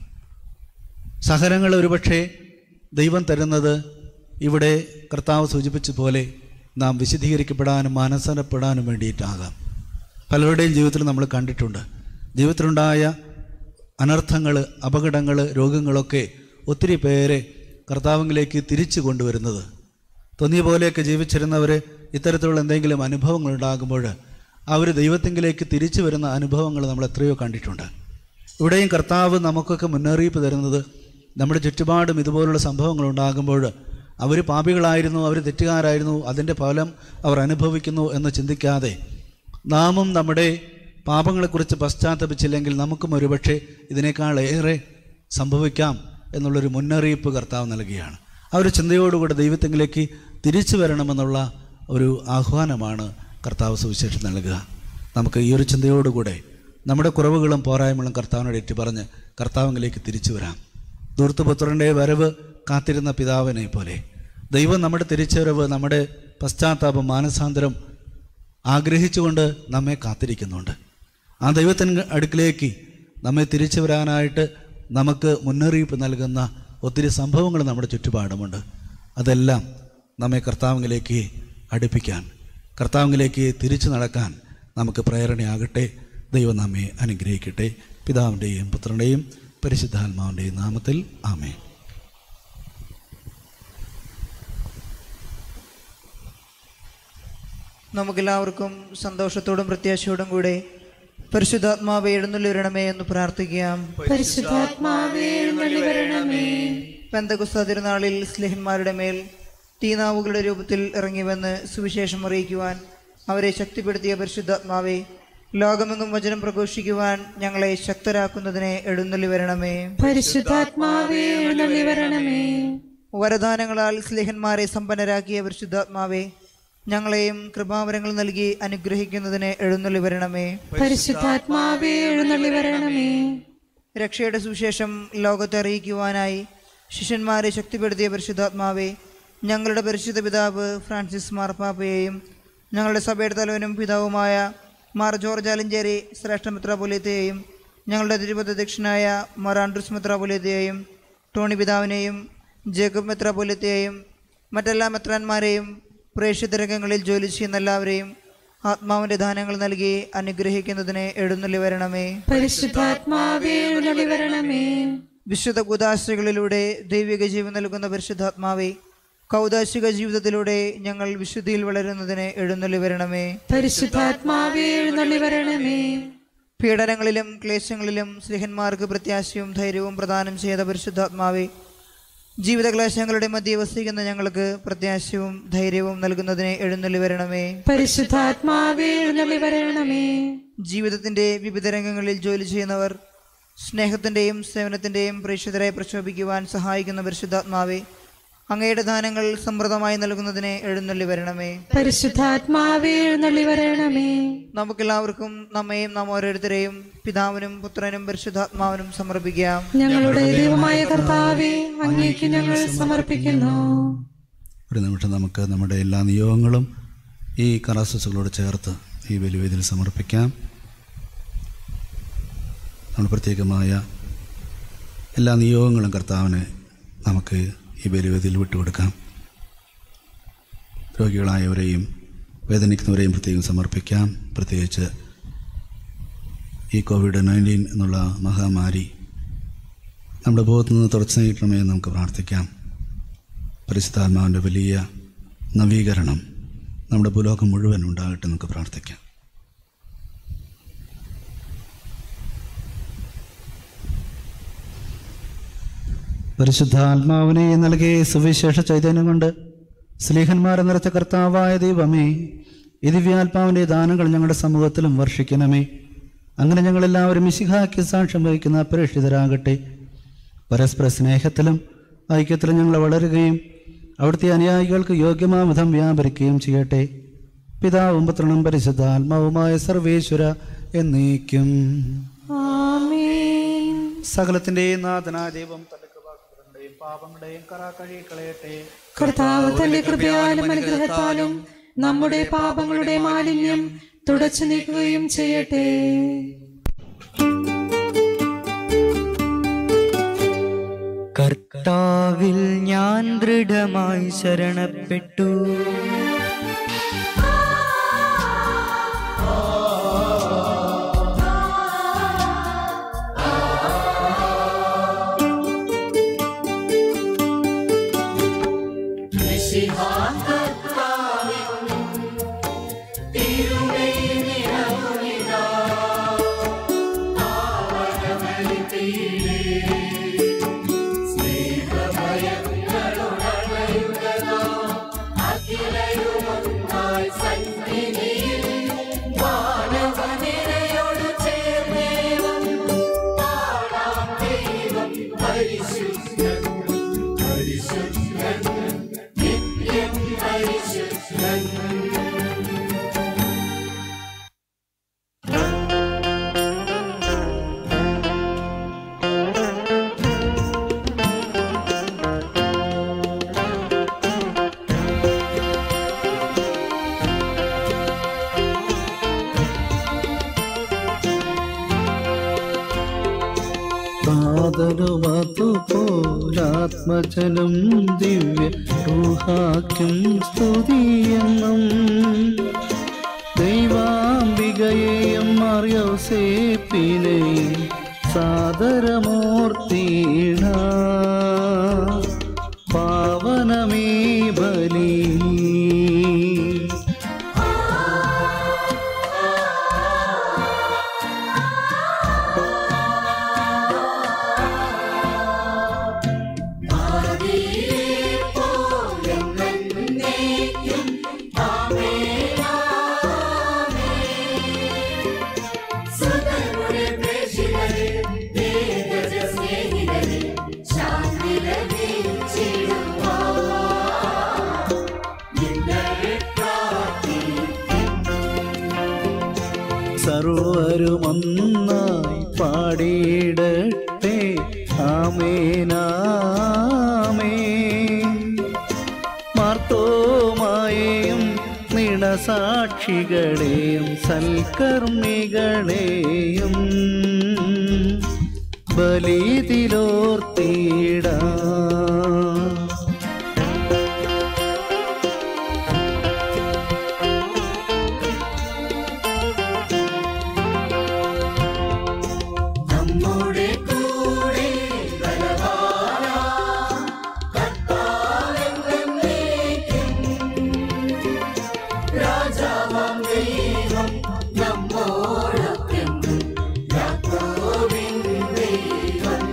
Speaker 1: സഹനങ്ങൾ ഒരുപക്ഷെ ദൈവം തരുന്നത് ഇവിടെ കർത്താവ് സൂചിപ്പിച്ച പോലെ നാം വിശദീകരിക്കപ്പെടാനും മാനസനപ്പെടാനും വേണ്ടിയിട്ടാകാം പലരുടെയും ജീവിതത്തിൽ നമ്മൾ കണ്ടിട്ടുണ്ട് ജീവിതത്തിലുണ്ടായ അനർത്ഥങ്ങൾ അപകടങ്ങൾ രോഗങ്ങളൊക്കെ ഒത്തിരി പേരെ കർത്താവിലേക്ക് തിരിച്ചു കൊണ്ടുവരുന്നത് തോന്നിയ പോലെയൊക്കെ ജീവിച്ചിരുന്നവർ ഇത്തരത്തിലുള്ള എന്തെങ്കിലും അനുഭവങ്ങൾ ഉണ്ടാകുമ്പോൾ അവർ ദൈവത്തെങ്കിലേക്ക് തിരിച്ചു വരുന്ന അനുഭവങ്ങൾ നമ്മൾ എത്രയോ കണ്ടിട്ടുണ്ട് ഇവിടെയും കർത്താവ് നമുക്കൊക്കെ മുന്നറിയിപ്പ് തരുന്നത് നമ്മുടെ ചുറ്റുപാടും ഇതുപോലുള്ള സംഭവങ്ങൾ ഉണ്ടാകുമ്പോൾ അവർ പാപികളായിരുന്നു അവർ തെറ്റുകാരായിരുന്നു അതിൻ്റെ ഫലം അവർ അനുഭവിക്കുന്നു എന്ന് ചിന്തിക്കാതെ നാമും നമ്മുടെ പാപങ്ങളെക്കുറിച്ച് പശ്ചാത്തപിച്ചില്ലെങ്കിൽ നമുക്കും ഒരുപക്ഷെ ഇതിനേക്കാൾ ഏറെ സംഭവിക്കാം എന്നുള്ളൊരു മുന്നറിയിപ്പ് കർത്താവ് നൽകുകയാണ് ആ ഒരു ചിന്തയോടുകൂടെ ദൈവത്തെങ്കിലേക്ക് തിരിച്ചു വരണമെന്നുള്ള ഒരു ആഹ്വാനമാണ് കർത്താവ് സുവിശേഷം നൽകുക നമുക്ക് ഈ ഒരു ചിന്തയോടുകൂടെ നമ്മുടെ കുറവുകളും പോരായ്മകളും കർത്താവിനോട് ഏറ്റി പറഞ്ഞ് കർത്താവിലേക്ക് തിരിച്ചു വരാം ദൂർത്തുപുത്രൻ്റെ വരവ് കാത്തിരുന്ന പിതാവിനെ പോലെ ദൈവം നമ്മുടെ തിരിച്ചുവരവ് നമ്മുടെ പശ്ചാത്താപം മാനസാന്തരം ആഗ്രഹിച്ചുകൊണ്ട് നമ്മെ കാത്തിരിക്കുന്നുണ്ട് ആ ദൈവത്തിൻ്റെ അടുക്കിലേക്ക് നമ്മെ തിരിച്ചു വരാനായിട്ട് നമുക്ക് മുന്നറിയിപ്പ് നൽകുന്ന ഒത്തിരി സംഭവങ്ങൾ നമ്മുടെ ചുറ്റുപാടുമുണ്ട് അതെല്ലാം നമ്മെ കർത്താവിലേക്ക് അടുപ്പിക്കാൻ കർത്താവിലേക്ക് തിരിച്ചു നടക്കാൻ നമുക്ക് പ്രേരണയാകട്ടെ ദൈവം നമ്മെ അനുഗ്രഹിക്കട്ടെ പിതാവിൻ്റെയും പുത്രൻ്റെയും പരിശുദ്ധാത്മാവിൻ്റെയും നാമത്തിൽ ആമേ
Speaker 4: നമുക്കെല്ലാവർക്കും സന്തോഷത്തോടും പ്രത്യാശയോടും കൂടെ പരിശുദ്ധാത്മാവ് എഴുന്നള്ളി വരണമേ എന്ന് പ്രാർത്ഥിക്കാം
Speaker 7: പരിശുദ്ധാത്മാവേ എഴുന്നള്ളി വരണമേ
Speaker 4: പെന്തകുസ്ത തിരുനാളിൽ സ്ലേഹന്മാരുടെ മേൽ തീനാവുകളുടെ രൂപത്തിൽ ഇറങ്ങിവന്ന് സുവിശേഷം അറിയിക്കുവാൻ അവരെ ശക്തിപ്പെടുത്തിയ പരിശുദ്ധാത്മാവെ ലോകമെങ്ങും വചനം പ്രഘോഷിക്കുവാൻ ഞങ്ങളെ ശക്തരാക്കുന്നതിനെ എഴുന്നള്ളി വരണമേ
Speaker 7: പരിശുദ്ധാത്മാവേ എഴുന്നള്ളി വരണമേ
Speaker 4: വരദാനങ്ങളാൽ സ്ലേഹന്മാരെ സമ്പന്നരാക്കിയ പരിശുദ്ധാത്മാവെ ഞങ്ങളെയും കൃപാവരങ്ങൾ നൽകി അനുഗ്രഹിക്കുന്നതിനെ എഴുന്നള്ളി വരണമേ
Speaker 7: പരിശുദ്ധാത്മാവേ എഴുന്നള്ളി വരണമേ
Speaker 4: രക്ഷയുടെ സുവിശേഷം ലോകത്തെ അറിയിക്കുവാനായി ശിഷ്യന്മാരെ ശക്തിപ്പെടുത്തിയ പരിശുദ്ധാത്മാവെ ഞങ്ങളുടെ പരിശുദ്ധ പിതാവ് ഫ്രാൻസിസ് മാർപ്പാപ്പയെയും ഞങ്ങളുടെ സഭയുടെ തലവനും പിതാവുമായ മാർ ജോർജ് ആലഞ്ചേരി ശ്രേഷ്ഠ മെത്രാപൊലിയത്തെയും ഞങ്ങളുടെ തിരുപതധ്യക്ഷനായ മാർ ആൻഡ്രൂസ് മെത്രാപൊലിയത്തെയും ടോണി പിതാവിനെയും ജേക്കബ് മെത്രാപൊലിയത്തെയും മറ്റെല്ലാ മെത്രാന്മാരെയും പ്രേക്ഷിത രംഗങ്ങളിൽ ജോലി ചെയ്യുന്ന എല്ലാവരെയും ആത്മാവിൻ്റെ ദാനങ്ങൾ നൽകി അനുഗ്രഹിക്കുന്നതിനെ എഴുന്നള്ളി വരണമേ
Speaker 7: പരിശുദ്ധാത്മാവേ എഴുന്നള്ളി വരണമേ
Speaker 4: വിശുദ്ധ കുദാശകളിലൂടെ ദൈവിക ജീവൻ നൽകുന്ന പരിശുദ്ധാത്മാവെ കൗദാശിക ജീവിതത്തിലൂടെ ഞങ്ങൾ വിശുദ്ധിയിൽ വളരുന്നതിനെ എഴുന്നള്ളി വരണമേ
Speaker 7: പരിശുദ്ധാത്മാവേ എഴുന്നള്ളി വരണമേ
Speaker 4: പീഡനങ്ങളിലും ക്ലേശങ്ങളിലും സ്ലിഹന്മാർക്ക് പ്രത്യാശയും ധൈര്യവും പ്രദാനം ചെയ്ത പരിശുദ്ധാത്മാവെ ജീവിതക്ലേശങ്ങളുടെ മധ്യ വസിക്കുന്ന ഞങ്ങൾക്ക് പ്രത്യാശയും ധൈര്യവും നൽകുന്നതിനെ എഴുന്നള്ളി വരണമേ
Speaker 7: പരിശുദ്ധാത്മാവേ എഴുന്നള്ളി വരണമേ
Speaker 4: ജീവിതത്തിന്റെ വിവിധ രംഗങ്ങളിൽ ജോലി ചെയ്യുന്നവർ സ്നേഹത്തിന്റെയും സേവനത്തിന്റെയും പ്രേക്ഷിതരെ പ്രക്ഷോഭിക്കുവാൻ സഹായിക്കുന്ന പരിശുദ്ധാത്മാവെ അങ്ങയുടെ ദാനങ്ങൾ സമൃദ്ധമായി നൽകുന്നതിനെ എഴുന്നള്ളി വരണമേ
Speaker 7: പരിശുദ്ധാത്മാവേ എഴുന്നള്ളി വരണമേ
Speaker 4: നമുക്കെല്ലാവർക്കും നമ്മയും നാം ഓരോരുത്തരെയും പിതാവിനും പുത്രനും പരിശുദ്ധാത്മാവിനും സമർപ്പിക്കാം
Speaker 7: ഞങ്ങളുടെ ദൈവമായ കർത്താവേ അങ്ങേക്ക് ഞങ്ങൾ സമർപ്പിക്കുന്നു
Speaker 1: ഒരു നിമിഷം നമുക്ക് നമ്മുടെ എല്ലാ നിയോഗങ്ങളും ഈ കറാസസുകളോട് ചേർത്ത് ഈ ബലിവേദിയിൽ സമർപ്പിക്കാം നമ്മൾ പ്രത്യേകമായ എല്ലാ നിയോഗങ്ങളും കർത്താവിന് നമുക്ക് ഈ ബലിവേദിയിൽ വിട്ടുകൊടുക്കാം രോഗികളായവരെയും വേദനിക്കുന്നവരെയും പ്രത്യേകം സമർപ്പിക്കാം പ്രത്യേകിച്ച് ഈ കോവിഡ് നയൻറ്റീൻ എന്നുള്ള മഹാമാരി നമ്മുടെ ബോധത്തിൽ നിന്ന് തുടച്ചു നീട്ടണമേ എന്ന് നമുക്ക് പ്രാർത്ഥിക്കാം പരിശുദ്ധാത്മാവിൻ്റെ വലിയ നവീകരണം നമ്മുടെ ഭൂലോകം മുഴുവൻ ഉണ്ടാകട്ടെ നമുക്ക് പ്രാർത്ഥിക്കാം പരിശുദ്ധാത്മാവിനെ നൽകി സുവിശേഷ ചൈതന്യം കൊണ്ട് സ്ലീഹന്മാരെ നിറച്ച കർത്താവായ ദൈവമേ ഈ ദിവ്യാത്മാവിൻ്റെ ദാനങ്ങൾ ഞങ്ങളുടെ സമൂഹത്തിലും വർഷിക്കണമേ അങ്ങനെ ഞങ്ങളെല്ലാവരും ഇശിഹാക്കി സാക്ഷ്യം വഹിക്കുന്ന പ്രേക്ഷിതരാകട്ടെ പരസ്പര സ്നേഹത്തിലും ഐക്യത്തിലും ഞങ്ങൾ വളരുകയും അവിടുത്തെ അനുയായികൾക്ക് യോഗ്യമായ വിധം വ്യാപരിക്കുകയും ചെയ്യട്ടെ പിതാവും പുത്രനും പരിശുദ്ധാത്മാവുമായ സർവേശ്വര എന്നേക്കും
Speaker 7: ആമേൻ
Speaker 2: സകലത്തിൻ്റെയും നാഥനായ ദൈവം തന്റെ കൃപാകൃതങ്ങളുടെയും പാപങ്ങളുടെയും കറ കഴുകിക്കളയട്ടെ
Speaker 7: കർത്താവ് തന്റെ കൃപയാലും അനുഗ്രഹത്താലും നമ്മുടെ പാപങ്ങളുടെ മാലിന്യം തുടച്ചു നീക്കുകയും ചെയ്യട്ടെ
Speaker 3: കർത്താവിൽ ഞാൻ ദൃഢമായി ശരണപ്പെട്ടു
Speaker 2: പോലാത്മജനം ദിവ്യ ൂഹാക്കും സ്തുതിയെന്നും ദൈവാംബികയെയും മറിയോസേപ്പിനെയും സാദരമൂർത്തിണ പാവനമീ ബലി
Speaker 5: ആ
Speaker 2: സർവരുമൊന്നായി പാടിയിടട്ടെ ആമേനാമേ മാർത്തോമായെയും നിണസാക്ഷികളെയും സൽക്കർമ്മികളെയും ബലിതിലോർത്തിടാം
Speaker 5: നമ്മുടെ കൂടെ ബലവാന കർത്താവെന്നേക്കും രാജാവാം ദൈവം നമ്മോടൊക്കെന്നും യാക്കോബിൻ ദൈവം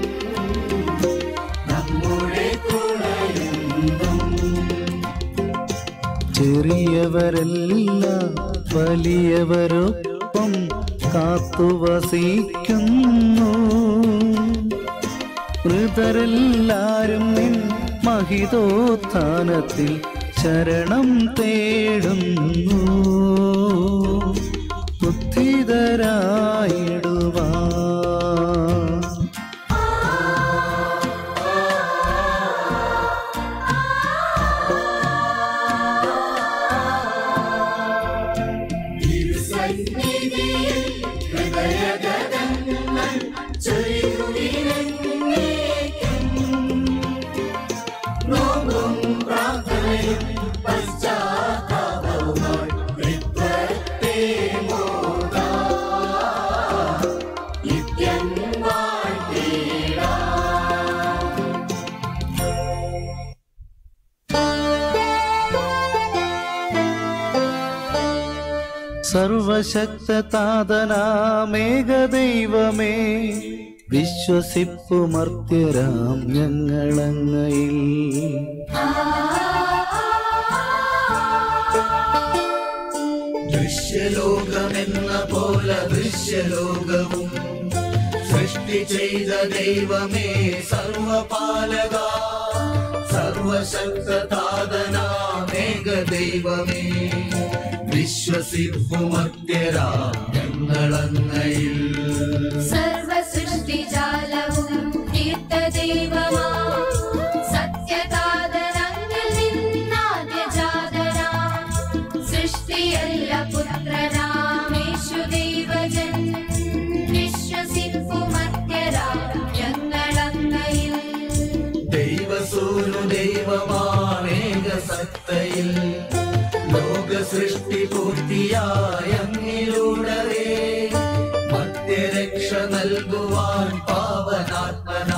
Speaker 5: നമ്മുടെ തുണയെന്നും
Speaker 2: ചെറിയവരെല്ലാം വലിയവരൊപ്പം കാത്തുവസിക്കുന്നു മൃതരെല്ലാരും നിൻ മഹിതോത്ഥാനത്തിൽ ശരണം തേടുന്നു ബുദ്ധിതരായിടുവാൻ
Speaker 5: സന്നിധിയിൽ ഹൃദയഗതങ്ങൾ ചൊരിയുവിനേക്കും നോമ്പും പ്രാർത്ഥനയും പശ്ചാത്താപവുമായി നിത്യത്തെ മോദാ നിത്യം വാഴ്ത്തിടാം
Speaker 2: സർവശക്തതാതനാമേഘദൈവമേ വിശ്വസിപ്പുമർത്യരാം ഞങ്ങളങ്ങയിൽ
Speaker 5: ദൃശ്യലോകമെന്ന പോലെ ദൃശ്യലോകവും സൃഷ്ടി ചെയ്ത ദൈവമേ സർവപാലക സർവശക്തതാതനാമേക ദൈവമേ വിശ്വസിപ്പുമർത്യരാ ഞങ്ങളങ്ങയിൽ
Speaker 8: സർവസൃഷ്ടിജാലവും തീർത്ഥദൈവമാ സത്യതാതനങ്ങൾ നിന്നാദ്യജാതനാ സൃഷ്ടിയല്ല പുത്രനാമേശു ദൈവജൻ വിശ്വസിപ്പുമത്യരാ ഞങ്ങളങ്ങയിൽ
Speaker 5: ദൈവസൂനു ദൈവമാണേക സത്തയിൽ ലോക സൃഷ്ടി പൂർത്തിയായ അങ്ങിലൂടവേ മധ്യരക്ഷ നൽകുവാൻ പാവനാത്മനാ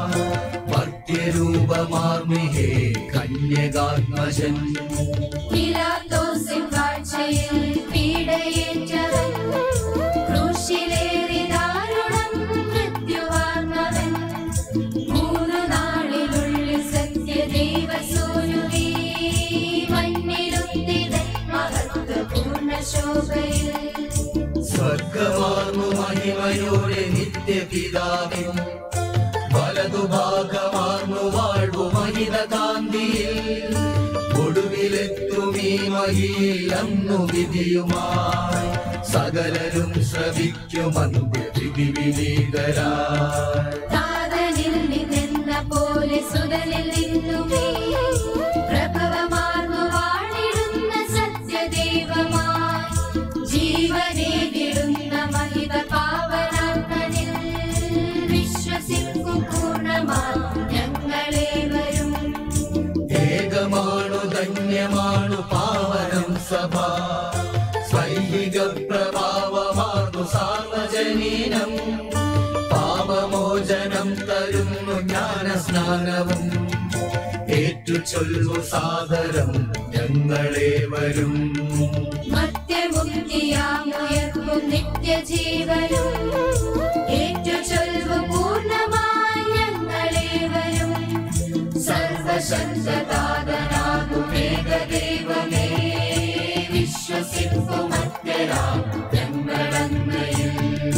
Speaker 5: മധ്യരൂപമാർമിഹേ കന്യകാത്മജൻ
Speaker 8: പിലാത്തോസിൻ കാഴ്ചയിൽ പീഡയേറ്റവൻ ക്രൂശിലേറി ദാരുണം മൃത്യുവാർന്നവൻ മൂന്നു നാളിനുള്ളിൽ സത്യദൈവസൂനുവീ മണ്ണിലുത്തിതൻ മഹത്വപൂർണ്ണ ശോഭയിൽ
Speaker 5: സ്വർഗമാർന്നു മഹിമയോടെ നിത്യപിതാവിൻ വലതുഭാഗമാർന്നു വാഴ്വു മഹിത കാന്തിയിൽ ഒടുവിലെത്തുമീ മഹിയിൽ അന്നു വിധിയുമായി സകലരും ശ്രവിക്കുമന്ത്യവിധി വിനീതരായി
Speaker 8: താതനിൽ നിന്നെന്ന പോലെ സുതനിൽ നിന്നുമേ പ്രഭവമാർന്നു വാണിടുന്ന സത്യദൈവമായി ജീവനെ വിടുന്ന മഹിത പാവനാത്മനിൽ വിശ്വസിക്കും പൂർണ്ണമായി ഞങ്ങളെ വരും
Speaker 5: ഏകമാണു ധന്യമാണു പാവനം സഭ സ്വൈഹിക പ്രഭാവമാർന്നു സാർവജനീനം പാപമോചനം തരുന്നു ജ്ഞാനസ്നാനവും ഏറ്റു ചൊല്ലു സാദരം ഞങ്ങളെ വരും
Speaker 8: മധ്യമുക്തിയാമുയർക്കും നിത്യജീവനും ഏറ്റു ചൊൽവു പൂർണ്ണമായി ഞങ്ങളെ വരും സർവശക്തതാതനാകും ഏകദൈവമേ വിശ്വസിപ്പുമത്യരാം ഞങ്ങളങ്ങയിൽ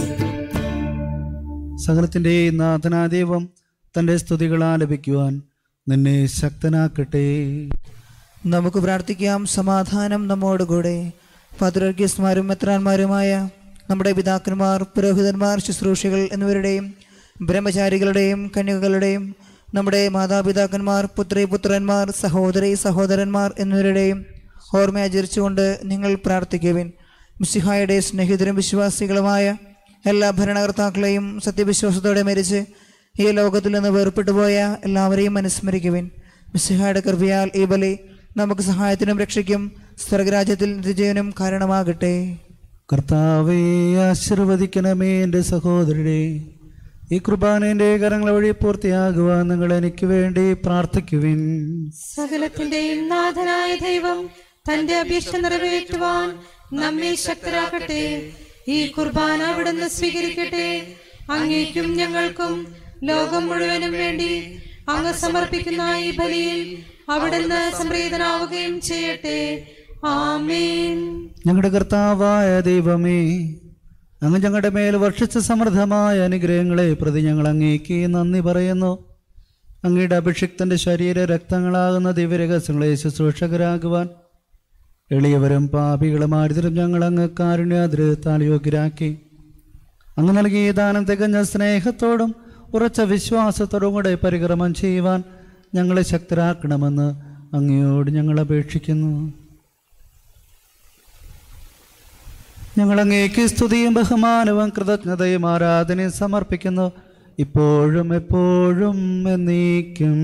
Speaker 2: സകലത്തിൻ്റെ നാഥനാദൈവം തൻ്റെ സ്തുതികൾ ആലപിക്കുവാൻ നിന്നെ ശക്തനാക്കട്ടെ
Speaker 4: നമുക്ക് പ്രാർത്ഥിക്കാം സമാധാനം നമ്മോടുകൂടെ പതിരർഗ്യസ്മാരും മെത്രാന്മാരുമായ നമ്മുടെ പിതാക്കന്മാർ പുരോഹിതന്മാർ ശുശ്രൂഷികൾ എന്നിവരുടെയും ബ്രഹ്മചാരികളുടെയും കന്യകകളുടെയും നമ്മുടെ മാതാപിതാക്കന്മാർ പുത്രി പുത്രന്മാർ സഹോദരി സഹോദരന്മാർ എന്നിവരുടെയും ഓർമ്മ ആചരിച്ചുകൊണ്ട് നിങ്ങൾ പ്രാർത്ഥിക്കുവിൻ മിസിഹായുടെ സ്നേഹിതരും വിശ്വാസികളുമായ എല്ലാ ഭരണകർത്താക്കളെയും സത്യവിശ്വാസത്തോടെ മരിച്ച് ഈ ലോകത്തിൽ നിന്ന് വേർപെട്ടു പോയ എല്ലാവരെയും അനുസ്മരിക്കുവിൻ മിസിഹായുടെ കൃപയാൽ ഈ ബലി നമുക്ക് സഹായത്തിനും രക്ഷയ്ക്കും സ്വർഗരാജ്യത്തിൽ നിത്യജീവനും കാരണമാകട്ടെ
Speaker 2: കർത്താവെ ആശീർവദിക്കണമേ എൻ്റെ സഹോദരരെ ഈ കുർബാന എൻ്റെ കരങ്ങൾ വഴി പൂർത്തിയാകുവാൻ നിങ്ങൾ എനിക്ക് വേണ്ടി പ്രാർത്ഥിക്കുവിൻ
Speaker 7: സകലത്തിന്റെയും നാഥനായ ദൈവം തന്റെ അഭീഷ്ട നിറവേറ്റുവാൻ നമ്മെ ശക്തരാക്കട്ടെ ഈ കുർബാന അവിടുന്ന് സ്വീകരിക്കട്ടെ അങ്ങേക്കും ഞങ്ങൾക്കും ലോകം മുഴുവനും വേണ്ടി അങ്ങ് സമർപ്പിക്കുന്ന ഈ ബലിയിൽ അവിടുന്ന് സംപ്രീതനാവുകയും ചെയ്യട്ടെ ആമേൻ
Speaker 2: ഞങ്ങളുടെ കർത്താവായ ദൈവമേ അങ്ങ് ഞങ്ങളുടെ മേൽ വർഷിച്ച സമൃദ്ധമായ അനുഗ്രഹങ്ങളെ പ്രതി ഞങ്ങൾ അങ്ങേക്ക് നന്ദി പറയുന്നു അങ്ങയുടെ അഭിഷിക്തന്റെ ശരീര രക്തങ്ങളാകുന്ന ദിവ്യരഹസ്യങ്ങളെ ശുശ്രൂഷകരാകുവാൻ എളിയവരും പാപികളും ആരിതരും ഞങ്ങൾ അങ്ങ് കാരുണ്യാതിരത്താൽ യോഗ്യരാക്കി അങ്ങ് നൽകിയ ദാനം തികഞ്ഞ സ്നേഹത്തോടും ഉറച്ച വിശ്വാസത്തോടും കൂടെ പരിക്രമം ചെയ്യുവാൻ ഞങ്ങളെ ശക്തരാക്കണമെന്ന് അങ്ങയോട് ഞങ്ങൾ അപേക്ഷിക്കുന്നു ഞങ്ങൾ അങ്ങേക്ക് സ്തുതിയും ബഹുമാനവും കൃതജ്ഞതയും ആരാധനയും സമർപ്പിക്കുന്നു ഇപ്പോഴും എപ്പോഴും എന്നേക്കും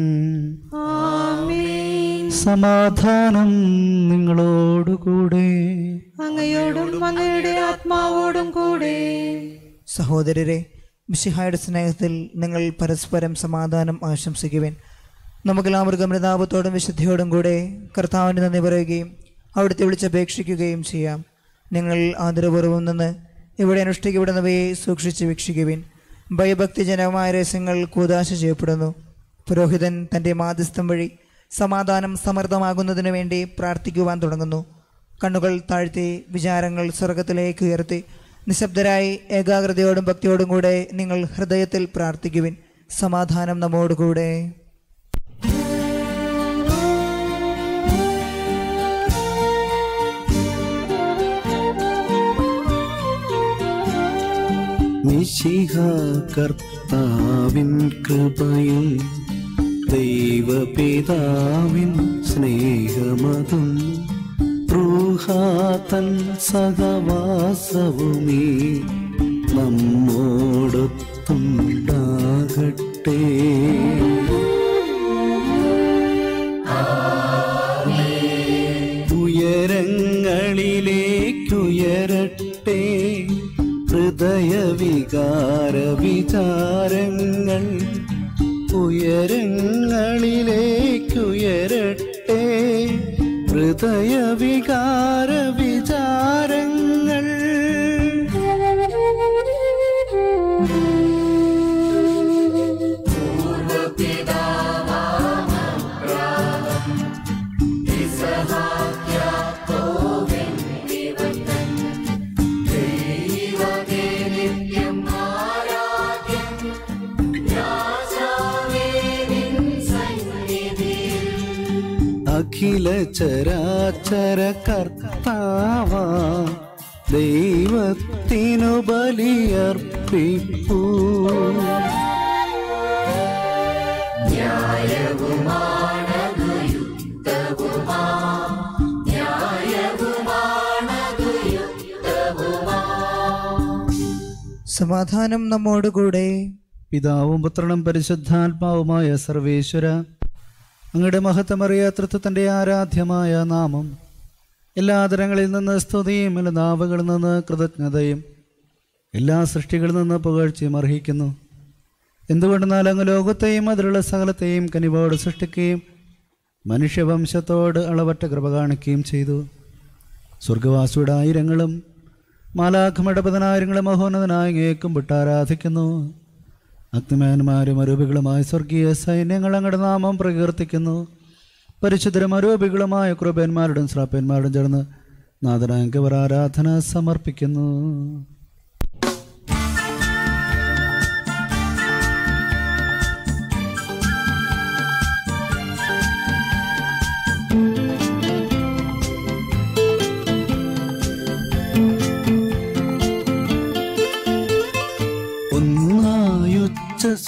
Speaker 7: ആമേൻ
Speaker 2: സമാധാനം നിങ്ങളോടുകൂടെ
Speaker 7: അങ്ങയോടും അങ്ങയുടെ ആത്മാവോടും കൂടെ
Speaker 4: സഹോദരരെ മിശിഹായുടെ സ്നേഹത്തിൽ നിങ്ങൾ പരസ്പരം സമാധാനം ആശംസിക്കുവിൻ നമുക്കെല്ലാവർക്കും അമൃതാപത്തോടും വിശുദ്ധിയോടും കൂടെ കർത്താവിന് നന്ദി പറയുകയും അവിടുത്തെ വിളിച്ചപേക്ഷിക്കുകയും ചെയ്യാം നിങ്ങൾ ആദരപൂർവ്വം നിന്ന് ഇവിടെ അനുഷ്ഠിക്കപ്പെടുന്നവയെ സൂക്ഷിച്ച് വീക്ഷിക്കുവിൻ ഭയഭക്തിജനകമായ രഹസ്യങ്ങൾ കൂതാശ ചെയ്യപ്പെടുന്നു പുരോഹിതൻ തൻ്റെ മാധ്യസ്ഥം വഴി സമാധാനം സമൃദ്ധമാകുന്നതിനു വേണ്ടി പ്രാർത്ഥിക്കുവാൻ തുടങ്ങുന്നു കണ്ണുകൾ താഴ്ത്തി വിചാരങ്ങൾ സ്വർഗത്തിലേക്ക് ഉയർത്തി നിശബ്ദരായി ഏകാഗ്രതയോടും ഭക്തിയോടും കൂടെ നിങ്ങൾ ഹൃദയത്തിൽ പ്രാർത്ഥിക്കുവിൻ സമാധാനം നമ്മോടുകൂടെ
Speaker 2: നിശിഹ കർത്താവിൻ കൃപയും ദൈവപിതാവിൻ സ്നേഹമതും റൂഹാതൻ സഹവാസവുമീ നമ്മോടൊത്തുണ്ടാകട്ടെ ഉയരങ്ങളിലേക്കുയരട്ടെ ഹൃദയവികാര വിചാരങ്ങൾ ഉയരങ്ങളിലേക്കുയരട്ടെ ഹൃദയവികാര വിചാരങ്ങൾ അഖില ചരാചര കർത്താവ ദൈവത്തിനു ബലിയർപ്പിപ്പൂ
Speaker 4: സമാധാനം നമ്മോടുകൂടെ
Speaker 2: പിതാവും പുത്രനും പരിശുദ്ധാത്മാവുമായ സർവേശ്വര അങ്ങയുടെ മഹത്വമറിയ തൃത്വത്തിൻ്റെ ആരാധ്യമായ നാമം എല്ലാ തരങ്ങളിൽ നിന്ന് സ്തുതിയും എല്ലാ നാവുകളിൽ നിന്ന് കൃതജ്ഞതയും എല്ലാ സൃഷ്ടികളിൽ നിന്ന് പുകഴ്ചയും അർഹിക്കുന്നു എന്തുകൊണ്ടെന്നാൽ അങ്ങ് ലോകത്തെയും അതിലുള്ള സകലത്തെയും കനിവോട് സൃഷ്ടിക്കുകയും മനുഷ്യവംശത്തോട് അളവറ്റ കൃപ കാണിക്കുകയും ചെയ്തു സ്വർഗവാസിയുടെ ആയിരങ്ങളും മാലാഖമയുടെ പതിനായിരങ്ങളും മഹോന്നതനായ അങ്ങേക്കും വിട്ടാരാധിക്കുന്നു അഗ്നിമാന്മാരും അരൂപികളുമായ സ്വർഗീയ സൈന്യങ്ങൾ അങ്ങയുടെ നാമം പ്രകീർത്തിക്കുന്നു പരിശുദ്ധരും അരൂപികളുമായ കൃപന്മാരുടെയും ശ്രാപ്പന്മാരുടെയും ചേർന്ന് നാദനാങ്കവർ ആരാധന സമർപ്പിക്കുന്നു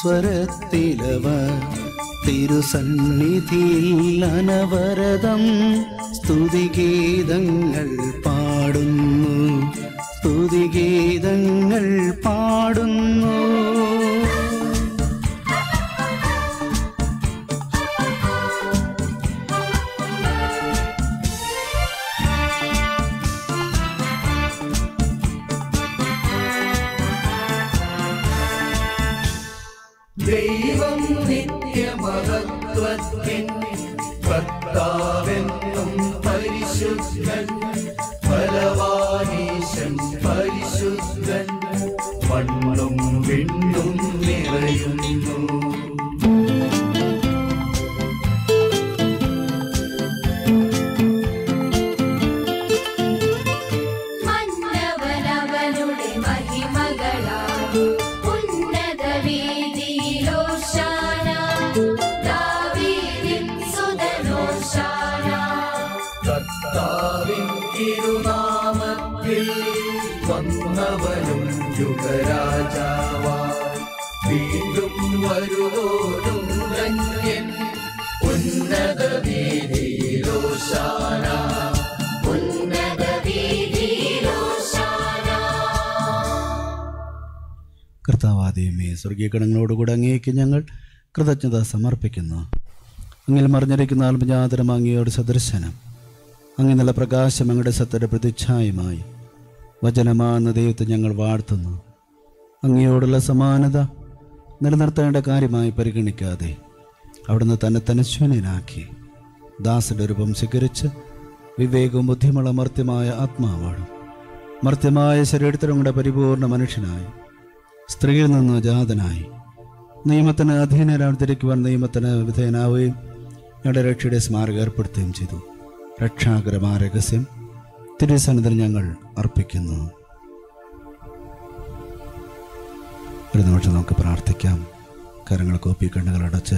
Speaker 2: സ്വരത്തിലവർ തിരുസന്നിധിയിൽ അനവരതം സ്തുതിഗീതങ്ങൾ പാടുന്നു സ്തുതിഗീതങ്ങൾ പാടുന്നു
Speaker 5: ദൈവം നിത്യമഹത്വത്തിൻ കർത്താവെന്നും പരിശുദ്ധൻ ഫലവാനീശൻ പരിശുദ്ധൻ മണ്ണും വിണ്ണും നിറയുന്നു
Speaker 8: മന്നവനവനുടെ മഹിമകളാൽ ഉന്നത വീതിയിലോശാന ദാവീദിൻ സുതനോശാന
Speaker 5: കർത്താവിൻ തിരുനാമത്തിൽ വന്നവനും യുഗരാജാവായി വീണ്ടും വരുവോനും ധന്യൻ ഉന്നത വീതിയിലോശാന
Speaker 8: ഉന്നത വീതിയിലോശാന
Speaker 2: കർത്താവാദയമേ സ്വർഗീയ ഗണങ്ങളോടുകൂടെ അങ്ങേക്ക് ഞങ്ങൾ കൃതജ്ഞത സമർപ്പിക്കുന്നു അങ്ങിൽ മറിഞ്ഞിരിക്കുന്ന ആത്മജാതരം അങ്ങയോട് സദർശനം അങ്ങ് നല്ല പ്രകാശം അങ്ങയുടെ സത്തയുടെ പ്രതിച്ഛായമായി വചനമാകുന്ന ദൈവത്തെ ഞങ്ങൾ വാഴ്ത്തുന്നു അങ്ങയോടുള്ള സമാനത നിലനിർത്തേണ്ട കാര്യമായി പരിഗണിക്കാതെ അവിടുന്ന് തന്നെ തനശ്വനാക്കി ദാസന്റെ രൂപം സ്വീകരിച്ച് വിവേകവും ബുദ്ധിമുള്ള മർത്യമായ ആത്മാവാണ് മർത്യമായ ശരീരത്തിലും കൂടെ പരിപൂർണ മനുഷ്യനായി സ്ത്രീയിൽ നിന്ന് ജാതനായി നിയമത്തിന് അധീനരാതിരിക്കുവാൻ നിയമത്തിന് വിധേയനാവുകയും ഞങ്ങളുടെ രക്ഷയുടെ സ്മാരകം ഏർപ്പെടുത്തുകയും ചെയ്തു രക്ഷാകരമായ രഹസ്യം തിരുസന്നിധിയിൽ ഞങ്ങൾ അർപ്പിക്കുന്നു ഒരു നിമിഷം നമുക്ക് പ്രാർത്ഥിക്കാം കരങ്ങൾ കോപ്പി കണ്ണുകൾ അടച്ച്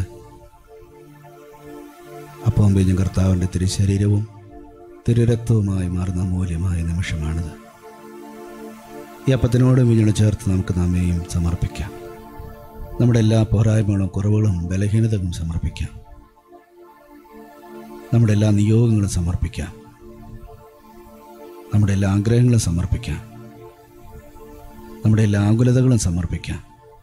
Speaker 2: അപ്പം പിഞ്ഞും കർത്താവിൻ്റെ തിരുശരീരവും തിരുരക്തവുമായി മാറുന്ന മൂല്യമായ നിമിഷമാണിത് ഈ അപ്പത്തിനോട് വീഞ്ഞോട് ചേർത്ത് നമുക്ക് നമ്മെയും സമർപ്പിക്കാം നമ്മുടെ എല്ലാ പോരായ്മകളും കുറവുകളും ബലഹീനതകളും സമർപ്പിക്കാം നമ്മുടെ എല്ലാ നിയോഗങ്ങളും സമർപ്പിക്കാം നമ്മുടെ എല്ലാ ആഗ്രഹങ്ങളും സമർപ്പിക്കാം നമ്മുടെ എല്ലാ ആകുലതകളും സമർപ്പിക്കാം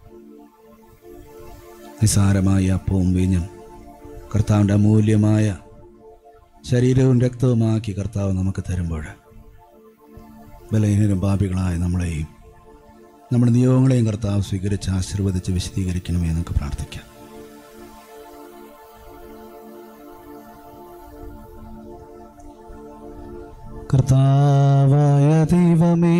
Speaker 2: നിസാരമായ അപ്പവും വീഞ്ഞും കർത്താവിൻ്റെ അമൂല്യമായ ശരീരവും രക്തവുമാക്കി കർത്താവ് നമുക്ക് തരുമ്പോൾ ബലഹീനരും പാപികളായ നമ്മളെയും നമ്മുടെ നിയോഗങ്ങളെയും കർത്താവ് സ്വീകരിച്ച് ആശീർവദിച്ച് വിശദീകരിക്കണമേ എന്നൊക്കെ പ്രാർത്ഥിക്കാം കർത്താവായ ദൈവമേ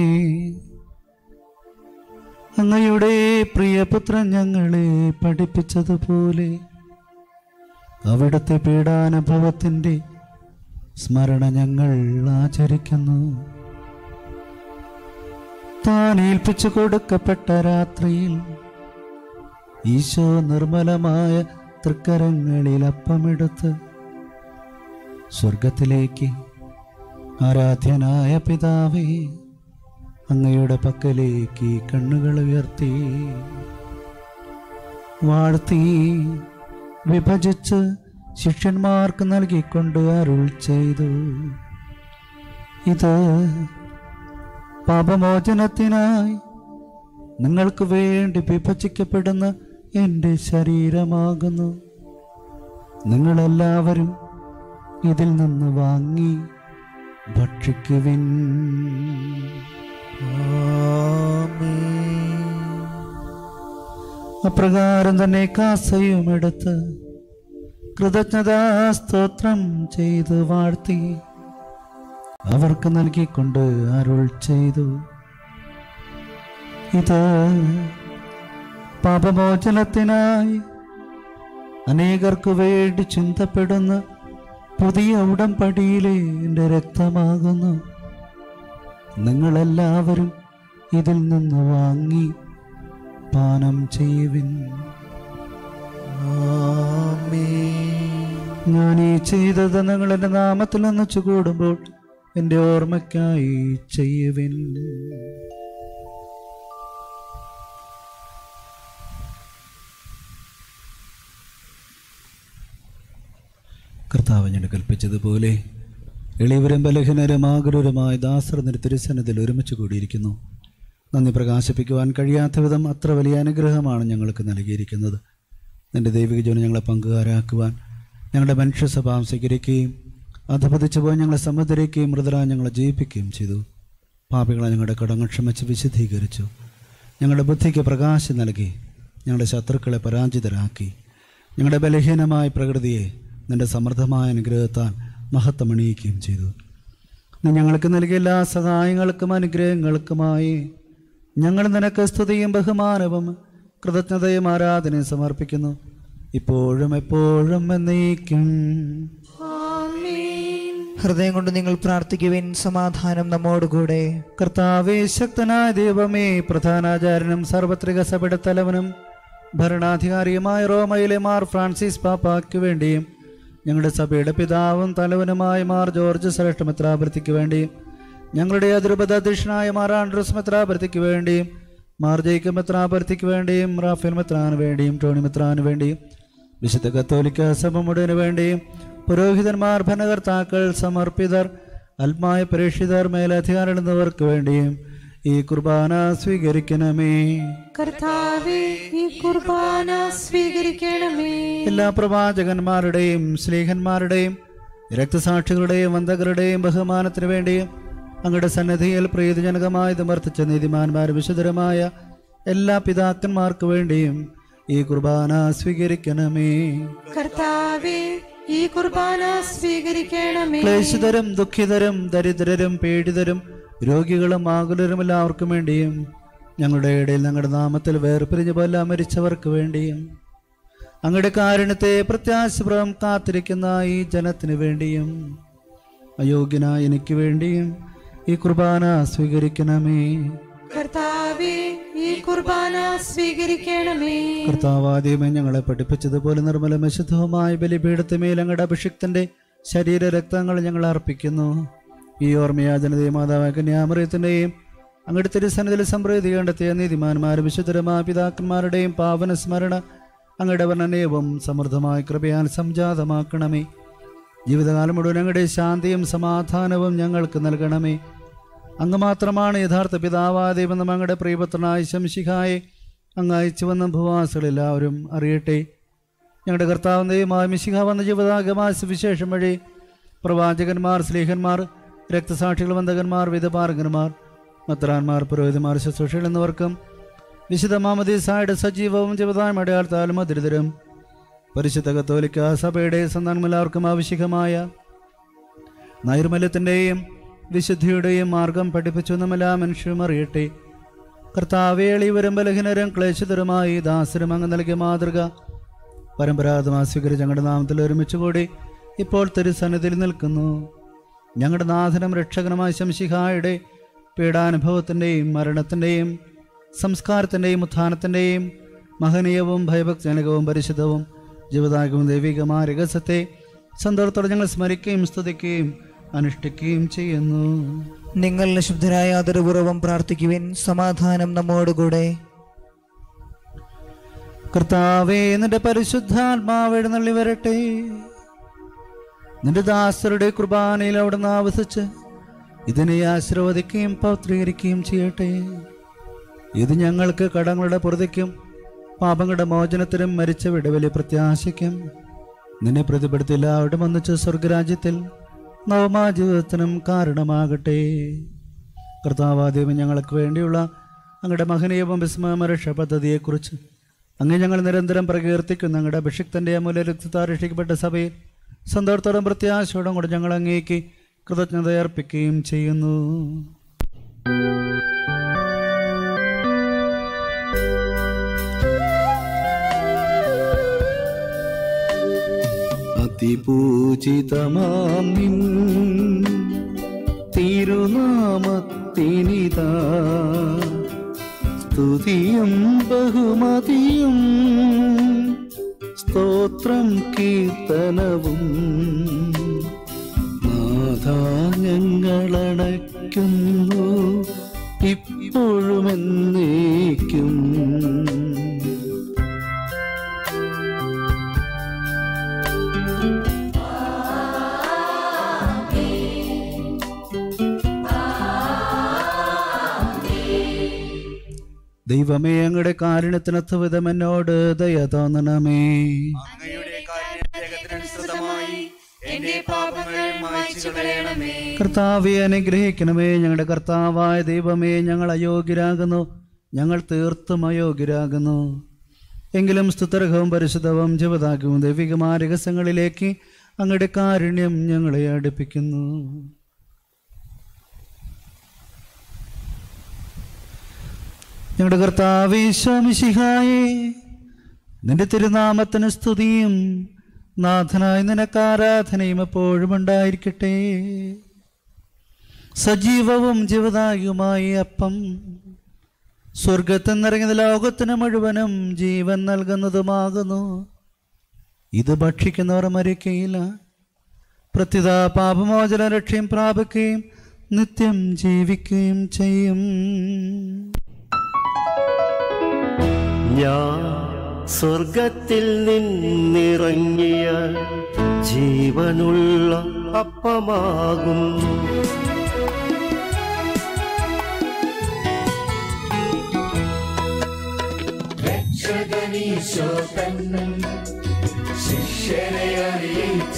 Speaker 2: അങ്ങയുടെ പ്രിയപുത്രൻ ഞങ്ങളെ പഠിപ്പിച്ചതുപോലെ അവിടുത്തെ പീഡാനുഭവത്തിൻ്റെ സ്മരണ ഞങ്ങൾ ആചരിക്കുന്നു താൻ ഏൽപ്പിച്ചു കൊടുക്കപ്പെട്ട രാത്രിയിൽ ഈശോ നിർമ്മലമായ തൃക്കരങ്ങളിൽ അപ്പമെടുത്ത് സ്വർഗത്തിലേക്ക് ആരാധ്യനായ പിതാവേ അങ്ങയുടെ പക്കലേക്ക് കണ്ണുകൾ ഉയർത്തി വാഴ്ത്തി വിഭജിച്ച് ശിഷ്യന്മാർക്ക് നൽകിക്കൊണ്ട് അരുൾ ചെയ്തു ഇത് പാപമോചനത്തിനായി നിങ്ങൾക്ക് വേണ്ടി വിഭജിക്കപ്പെടുന്ന എൻ്റെ ശരീരമാകുന്നു നിങ്ങളെല്ലാവരും ഇതിൽ നിന്ന് വാങ്ങി ഭക്ഷിക്കുവിൻ അപ്രകാരം തന്നെ കാസയും എടുത്ത് കൃതജ്ഞതാ സ്തോത്രം ചെയ്ത് വാഴ്ത്തി അവർക്ക് നൽകിക്കൊണ്ട് അരുൾ ചെയ്തു ഇത് പാപമോചനത്തിനായി അനേകർക്ക് വേണ്ടി ചിന്തപ്പെടുന്ന പുതിയ ഉടമ്പടിയിലെ എൻ്റെ രക്തമാകുന്നു നിങ്ങളെല്ലാവരും ഇതിൽ നിന്ന് വാങ്ങി പാനം ചെയ്യുവിൻ ഞാൻ ഈ ചെയ്തത് നിങ്ങൾ എൻ്റെ നാമത്തിൽ ഒന്നിച്ചു കൂടുമ്പോൾ എൻ്റെ ഓർമ്മയ്ക്കായി ചെയ്യുവിൻ കർത്താവ് ഞാൻ കൽപ്പിച്ചതുപോലെ എളിയവരും ബലഹീനരും ആകുലരുമായ ദാസർ നിന്റെ തിരുസന്നതിൽ ഒരുമിച്ച് കൂടിയിരിക്കുന്നു നന്ദി പ്രകാശിപ്പിക്കുവാൻ കഴിയാത്ത വിധം അത്ര വലിയ അനുഗ്രഹമാണ് ഞങ്ങൾക്ക് നൽകിയിരിക്കുന്നത് നിന്റെ ദൈവിക ജോലി ഞങ്ങളെ പങ്കുകാരാക്കുവാൻ ഞങ്ങളുടെ മനുഷ്യ സ്വഭാവം സ്വീകരിക്കുകയും അധപതിച്ചു പോയി ഞങ്ങളെ സമുദ്രിക്കുകയും മൃതരാ ഞങ്ങളെ ജയിപ്പിക്കുകയും ചെയ്തു പാപികളെ ഞങ്ങളുടെ കടങ്ങൾ ക്ഷമിച്ച് വിശദീകരിച്ചു ഞങ്ങളുടെ ബുദ്ധിക്ക് പ്രകാശം നൽകി ഞങ്ങളുടെ ശത്രുക്കളെ പരാജിതരാക്കി ഞങ്ങളുടെ ബലഹീനമായ പ്രകൃതിയെ നിന്റെ സമൃദ്ധമായ അനുഗ്രഹത്താൽ മഹത്വമണിയിക്കുകയും ചെയ്തു നീ ഞങ്ങൾക്ക് നൽകിയ എല്ലാ സഹായങ്ങൾക്കും അനുഗ്രഹങ്ങൾക്കുമായി ഞങ്ങൾ നിനക്ക് സ്തുതിയും ബഹുമാനവും കൃതജ്ഞതയും ആരാധനയും സമർപ്പിക്കുന്നു ഇപ്പോഴും എപ്പോഴും എന്നേക്കും
Speaker 4: ഹൃദയം കൊണ്ട് നിങ്ങൾ പ്രാർത്ഥിക്കുവിൻ സമാധാനം നമ്മോടുകൂടെ
Speaker 2: കർത്താവേ ശക്തനായ ദൈവമേ പ്രധാനാചാര്യനും സാർവത്രിക സഭയുടെ തലവനും ഭരണാധികാരിയുമായ റോമയിലെ മാർ ഫ്രാൻസിസ് പാപ്പായ്ക്ക് വേണ്ടിയും ഞങ്ങളുടെ സഭയുടെ പിതാവും തലവനുമായ മാർ ജോർജ് ശ്രേഷ്ഠ മെത്രാപൃത്തിക്ക് വേണ്ടിയും ഞങ്ങളുടെ അതിരൂപത അധ്യക്ഷനായ മാർ ആൻഡ്രൂസ് മെത്രാപൃത്തിക്ക് വേണ്ടിയും മാർ ജയിക്കബ് മെത്രാപൃത്തിക്ക് വേണ്ടിയും റാഫേൽ മെത്രാന് വേണ്ടിയും ടോണി മെത്രാന് വേണ്ടിയും വിശുദ്ധ കത്തോലിക്ക സഭ മുഴുവന് വേണ്ടിയും പുരോഹിതന്മാർ ഭരണകർത്താക്കൾ സമർപ്പിതർ ആത്മായ പ്രേക്ഷിതർ മേലധികാരം എന്നിവർക്ക് വേണ്ടിയും ഈ കുർബാന സ്വീകരിക്കണമേ
Speaker 7: കർത്താവേ ഈ കുർബാന സ്വീകരിക്കണമേ
Speaker 2: എല്ലാ പ്രവാചകന്മാരുടെയും സ്നേഹന്മാരുടെയും രക്തസാക്ഷികളുടെയും വന്ധകരുടെയും ബഹുമാനത്തിന് വേണ്ടിയും അങ്ങയുടെ സന്നദ്ധിയിൽ പ്രീതിജനകമായി സമർത്ഥിച്ച നീതിമാന്മാരും വിശുദ്ധരമായ എല്ലാ പിതാക്കന്മാർക്ക് വേണ്ടിയും ഈ കുർബാന സ്വീകരിക്കണമേ
Speaker 7: കർത്താവേ ഈ കുർബാന സ്വീകരിക്കണമേ
Speaker 2: ക്ലേശിതരും ദുഃഖിതരും ദരിദ്രരും പീഡിതരും രോഗികളും ആകുലരും എല്ലാവർക്കും വേണ്ടിയും ഞങ്ങളുടെ ഇടയിൽ ഞങ്ങളുടെ നാമത്തിൽ വേർപിരിഞ്ഞു പോലെ മരിച്ചവർക്ക് വേണ്ടിയും അങ്ങയുടെ കാരുണ്യത്തെ പ്രത്യാശപുറം കാത്തിരിക്കുന്ന ഈ ജനത്തിന് വേണ്ടിയും അയോഗ്യനായ എനിക്ക് വേണ്ടിയും ഈ കുർബാന സ്വീകരിക്കണമേ
Speaker 7: കർത്താവേ ഈ കുർബാന സ്വീകരിക്കണമേ
Speaker 2: കർത്താവാദ്യമേ ഞങ്ങളെ പഠിപ്പിച്ചതുപോലെ നിർമ്മല വിശുദ്ധവുമായ ബലിപീഠത്തിമേൽ അങ്ങയുടെ അഭിഷിക്തന്റെ ശരീര രക്തങ്ങൾ ഞങ്ങൾ അർപ്പിക്കുന്നു ഈ ഓർമ്മയാചനതയെ മാതാവായ കന്യാമറിയത്തിൻ്റെയും അങ്ങയുടെ തിരുസന്നിധിയിൽ സംപ്രീതി കണ്ടെത്തിയ നീതിമാന്മാരും വിശുദ്ധരമായ പിതാക്കന്മാരുടെയും പാവന സ്മരണ അങ്ങയുടെ വർണ്ണനയവും സമൃദ്ധമായ കൃപയാൽ സംജാതമാക്കണമേ ജീവിതകാലം മുഴുവൻ അങ്ങയുടെ ശാന്തിയും സമാധാനവും ഞങ്ങൾക്ക് നൽകണമേ അങ്ങ് മാത്രമാണ് യഥാർത്ഥ പിതാവാദീപെന്നും അങ്ങയുടെ പ്രിയപുത്രനായ ശംശിഹായെ അങ്ങ് അയച്ചു വന്ന ഭൂവാസികളെല്ലാവരും അറിയട്ടെ ഞങ്ങളുടെ കർത്താവും ദൈവമായ മിശിഹ വന്ന ജീവിതാഗമായ സുവിശേഷം വഴി പ്രവാചകന്മാർ സ്ലീഹന്മാർ രക്തസാക്ഷികൾ വന്ദകന്മാർ വിധപാർഗന്മാർ മത്രാന്മാർ പുരോഹിതന്മാർ ശുശ്രൂഷകൾ എന്നിവർക്കും വിശുദ്ധ മാമദീസായുടെ സജീവവും ജീവിതമായ അടയാളത്താലും അതിരിതരും പരിശുദ്ധ കത്തോലിക്ക സഭയുടെ സന്താനമെല്ലാവർക്കും ആവശ്യമായ നൈർമല്യത്തിൻ്റെയും വിശുദ്ധിയുടെയും മാർഗം പഠിപ്പിച്ചു നമ്മെല്ലാ മനുഷ്യരും അറിയട്ടെ കർത്താവേളിവരും ബലഹീനരും ക്ലേശിതരുമായി ദാസരും അങ്ങ് നൽകിയ മാതൃക പരമ്പരാഗതമായി സ്വീകരിച്ച് ഞങ്ങളുടെ നാമത്തിൽ ഒരുമിച്ച് കൂടി ഇപ്പോൾ തിരുസന്നിധിയിൽ നിൽക്കുന്നു ഞങ്ങളുടെ നാഥനും രക്ഷകനുമായ ശംശിഹായുടെ പീഡാനുഭവത്തിൻ്റെയും മരണത്തിൻ്റെയും സംസ്കാരത്തിൻ്റെയും ഉത്ഥാനത്തിൻ്റെയും മഹനീയവും ഭയഭക്തിജനകവും പരിശുദ്ധവും ജീവദായകവും ദൈവികമായ രഹസ്യത്തെ സന്തോഷത്തോടെ ഞങ്ങൾ സ്മരിക്കുകയും സ്തുതിക്കുകയും അനുഷ്ഠിക്കുകയും ചെയ്യുന്നു
Speaker 4: നിങ്ങൾ നിശബ്ദരായ ആദരപൂർവ്വം പ്രാർത്ഥിക്കുവിൻ സമാധാനം നമ്മോടുകൂടെ
Speaker 2: കർത്താവേ നിന്റെ പരിശുദ്ധാത്മാവ് എഴുന്നള്ളി വരട്ടെ നിന്റെ ദാസരുടെ കുർബാനയിൽ അവിടുന്ന് ആവസിച്ച് ഇതിനെ ആശീർവദിക്കുകയും പൗത്രീകരിക്കുകയും ചെയ്യട്ടെ ഇത് ഞങ്ങൾക്ക് കടങ്ങളുടെ പൊറുതിക്കും പാപങ്ങളുടെ മോചനത്തിനും മരിച്ച വിടവലി പ്രത്യാശയ്ക്കും നിന്നെ പ്രതിപ്പെടുത്തി എല്ലാവരും ഒന്നിച്ച് സ്വർഗരാജ്യത്തിൽ നവമാ ജീവിതത്തിനും കാരണമാകട്ടെ കർത്താവാദ്യം ഞങ്ങൾക്ക് വേണ്ടിയുള്ള അങ്ങയുടെ മഹനീയവും വിസ്മയമ രക്ഷ പദ്ധതിയെക്കുറിച്ച് അങ്ങ് ഞങ്ങൾ നിരന്തരം പ്രകീർത്തിക്കുന്ന അങ്ങയുടെ അഭിഷിക്തന്റെ അമൂല്യ രക്തത്താൽ രക്ഷിക്കപ്പെട്ട സഭയിൽ സന്തോഷത്തോടും പ്രത്യാശയോടും കൂടെ ഞങ്ങൾ അങ്ങേക്ക് കൃതജ്ഞത അർപ്പിക്കുകയും ചെയ്യുന്നു അതിപൂജിതമാം നിൻ തിരുനാമത്തിനിതാ സ്തുതിയും ബഹുമതിയും സ്തോത്രം കീർത്തനവും നാഥാ ഞങ്ങളണയ്ക്കുന്നു ഇപ്പോഴും എന്നേക്കും ദൈവമേ അങ്ങയുടെ കാരുണ്യത്തിനൊത്ത വിധം എന്നോട് ദയ തോന്നണമേ
Speaker 6: അങ്ങയുടെ കാരുണ്യത്തിനനുസൃതമായി എന്റെ പാപങ്ങൾ മായ്ച്ചു കളയണമേ
Speaker 2: കർത്താവെ അനുഗ്രഹിക്കണമേ ഞങ്ങളുടെ കർത്താവായ ദൈവമേ ഞങ്ങൾ അയോഗ്യരാകുന്നു ഞങ്ങൾ തീർത്തും അയോഗ്യരാകുന്നു എങ്കിലും സ്തുതർഹവും പരിശുദ്ധവും ജപതാക്കവും ദൈവികമായ രഹസ്യങ്ങളിലേക്ക് അങ്ങയുടെ കാരുണ്യം ഞങ്ങളെ അടുപ്പിക്കുന്നു ഞങ്ങളുടെ കർത്താവേശോമിശിഹായേ നിന്റെ തിരുനാമത്തിന് സ്തുതിയും നാഥനായ നിനക്ക് ആരാധനയും എപ്പോഴും ഉണ്ടായിരിക്കട്ടെ സജീവവും ജീവദായകവുമായ അപ്പം സ്വർഗത്തിൽ നിറങ്ങുന്ന ലോകത്തിന് മുഴുവനും ജീവൻ നൽകുന്നതുമാകുന്നു ഇത് ഭക്ഷിക്കുന്നവർ മരിക്കയില്ല പ്രത്യുത പാപമോചന രക്ഷയും പ്രാപിക്കുകയും നിത്യം ജീവിക്കുകയും ചെയ്യും
Speaker 9: ഞാൻ സ്വർഗത്തിൽ നിന്നിറങ്ങിയ ജീവനുള്ള അപ്പമാകുന്നു
Speaker 5: രക്ഷകനീശോ തന്നൻ ശിഷ്യനെ അറിയിച്ച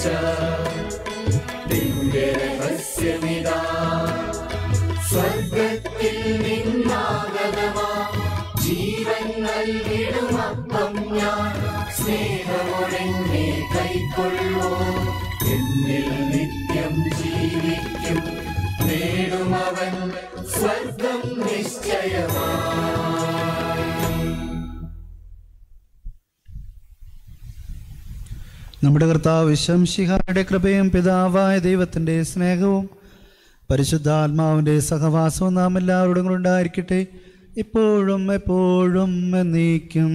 Speaker 5: ദിവ്യ രഹസ്യമിതാ സ്വർഗത്തിൽ നിന്നാഗതമാ ജീവൻ നൽകിടുമപ്പം ഞാൻ സ്നേഹമൊഴങ്ങി കൈക്കൊള്ളൂ എന്നിൽ നിത്യം ജീവിക്കും നേടുമവൻ സ്വർഗം നിശ്ചയമാ
Speaker 2: നമ്മുടെ കർത്താവ് വിശംശിഹായുടെ കൃപയും പിതാവായ ദൈവത്തിൻ്റെ സ്നേഹവും പരിശുദ്ധാത്മാവിൻ്റെ സഹവാസവും നാം എല്ലാവരോടും കൂടെ ഉണ്ടായിരിക്കട്ടെ ഇപ്പോഴും എപ്പോഴും എന്നേക്കും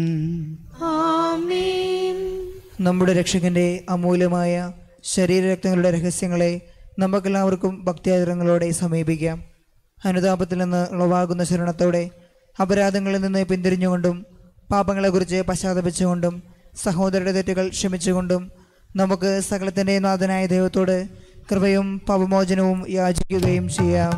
Speaker 7: ആമേൻ
Speaker 4: നമ്മുടെ രക്ഷകന്റെ അമൂല്യമായ ശരീരരക്തങ്ങളുടെ രഹസ്യങ്ങളെ നമുക്കെല്ലാവർക്കും ഭക്തിയാദരങ്ങളോടെ സമീപിക്കാം അനുതാപത്തിൽ നിന്ന് ഉളവാകുന്ന ശരണത്തോടെ അപരാധങ്ങളിൽ നിന്ന് പിന്തിരിഞ്ഞുകൊണ്ടും പാപങ്ങളെക്കുറിച്ച് പശ്ചാത്തപിച്ചുകൊണ്ടും സഹോദരരുടെ തെറ്റുകൾ ക്ഷമിച്ചുകൊണ്ടും നമുക്ക് സകലത്തിൻ്റെ നാഥനായ ദൈവത്തോട് കൃപയും പാപമോചനവും യാചിക്കുകയും ചെയ്യാം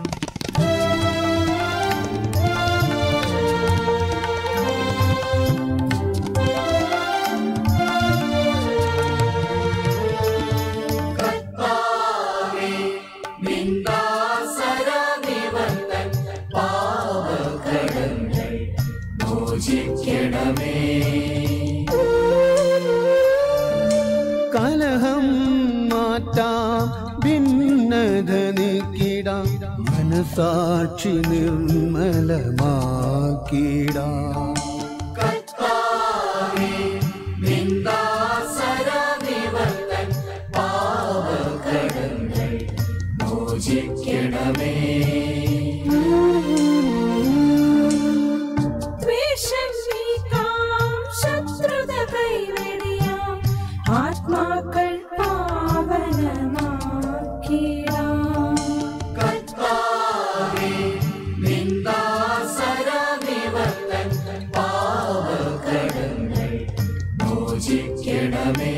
Speaker 5: നിന്ദാസരമിവന്തൻ പാവകടങ്ങൾ മോചിക്കണമേ
Speaker 9: കലഹം മാറ്റാം ഭിന്നത നീക്കിടാം മനസാക്ഷി നിർമ്മലമാക്കിടാം
Speaker 5: കർത്താവേ നിന്ദാസരമിവന്തൻ പാവകടങ്ങൾ മോചിക്കണമേ
Speaker 7: ദ്വേഷം നീക്കാം ശത്രുത കൈവെടിയാം ആത്മാക്കൾ പാവനമാക്കിടാം
Speaker 5: കർത്താവേ നിന്ദാസരമിവന്തൻ പാവകടങ്ങൾ മോചിക്കണമേ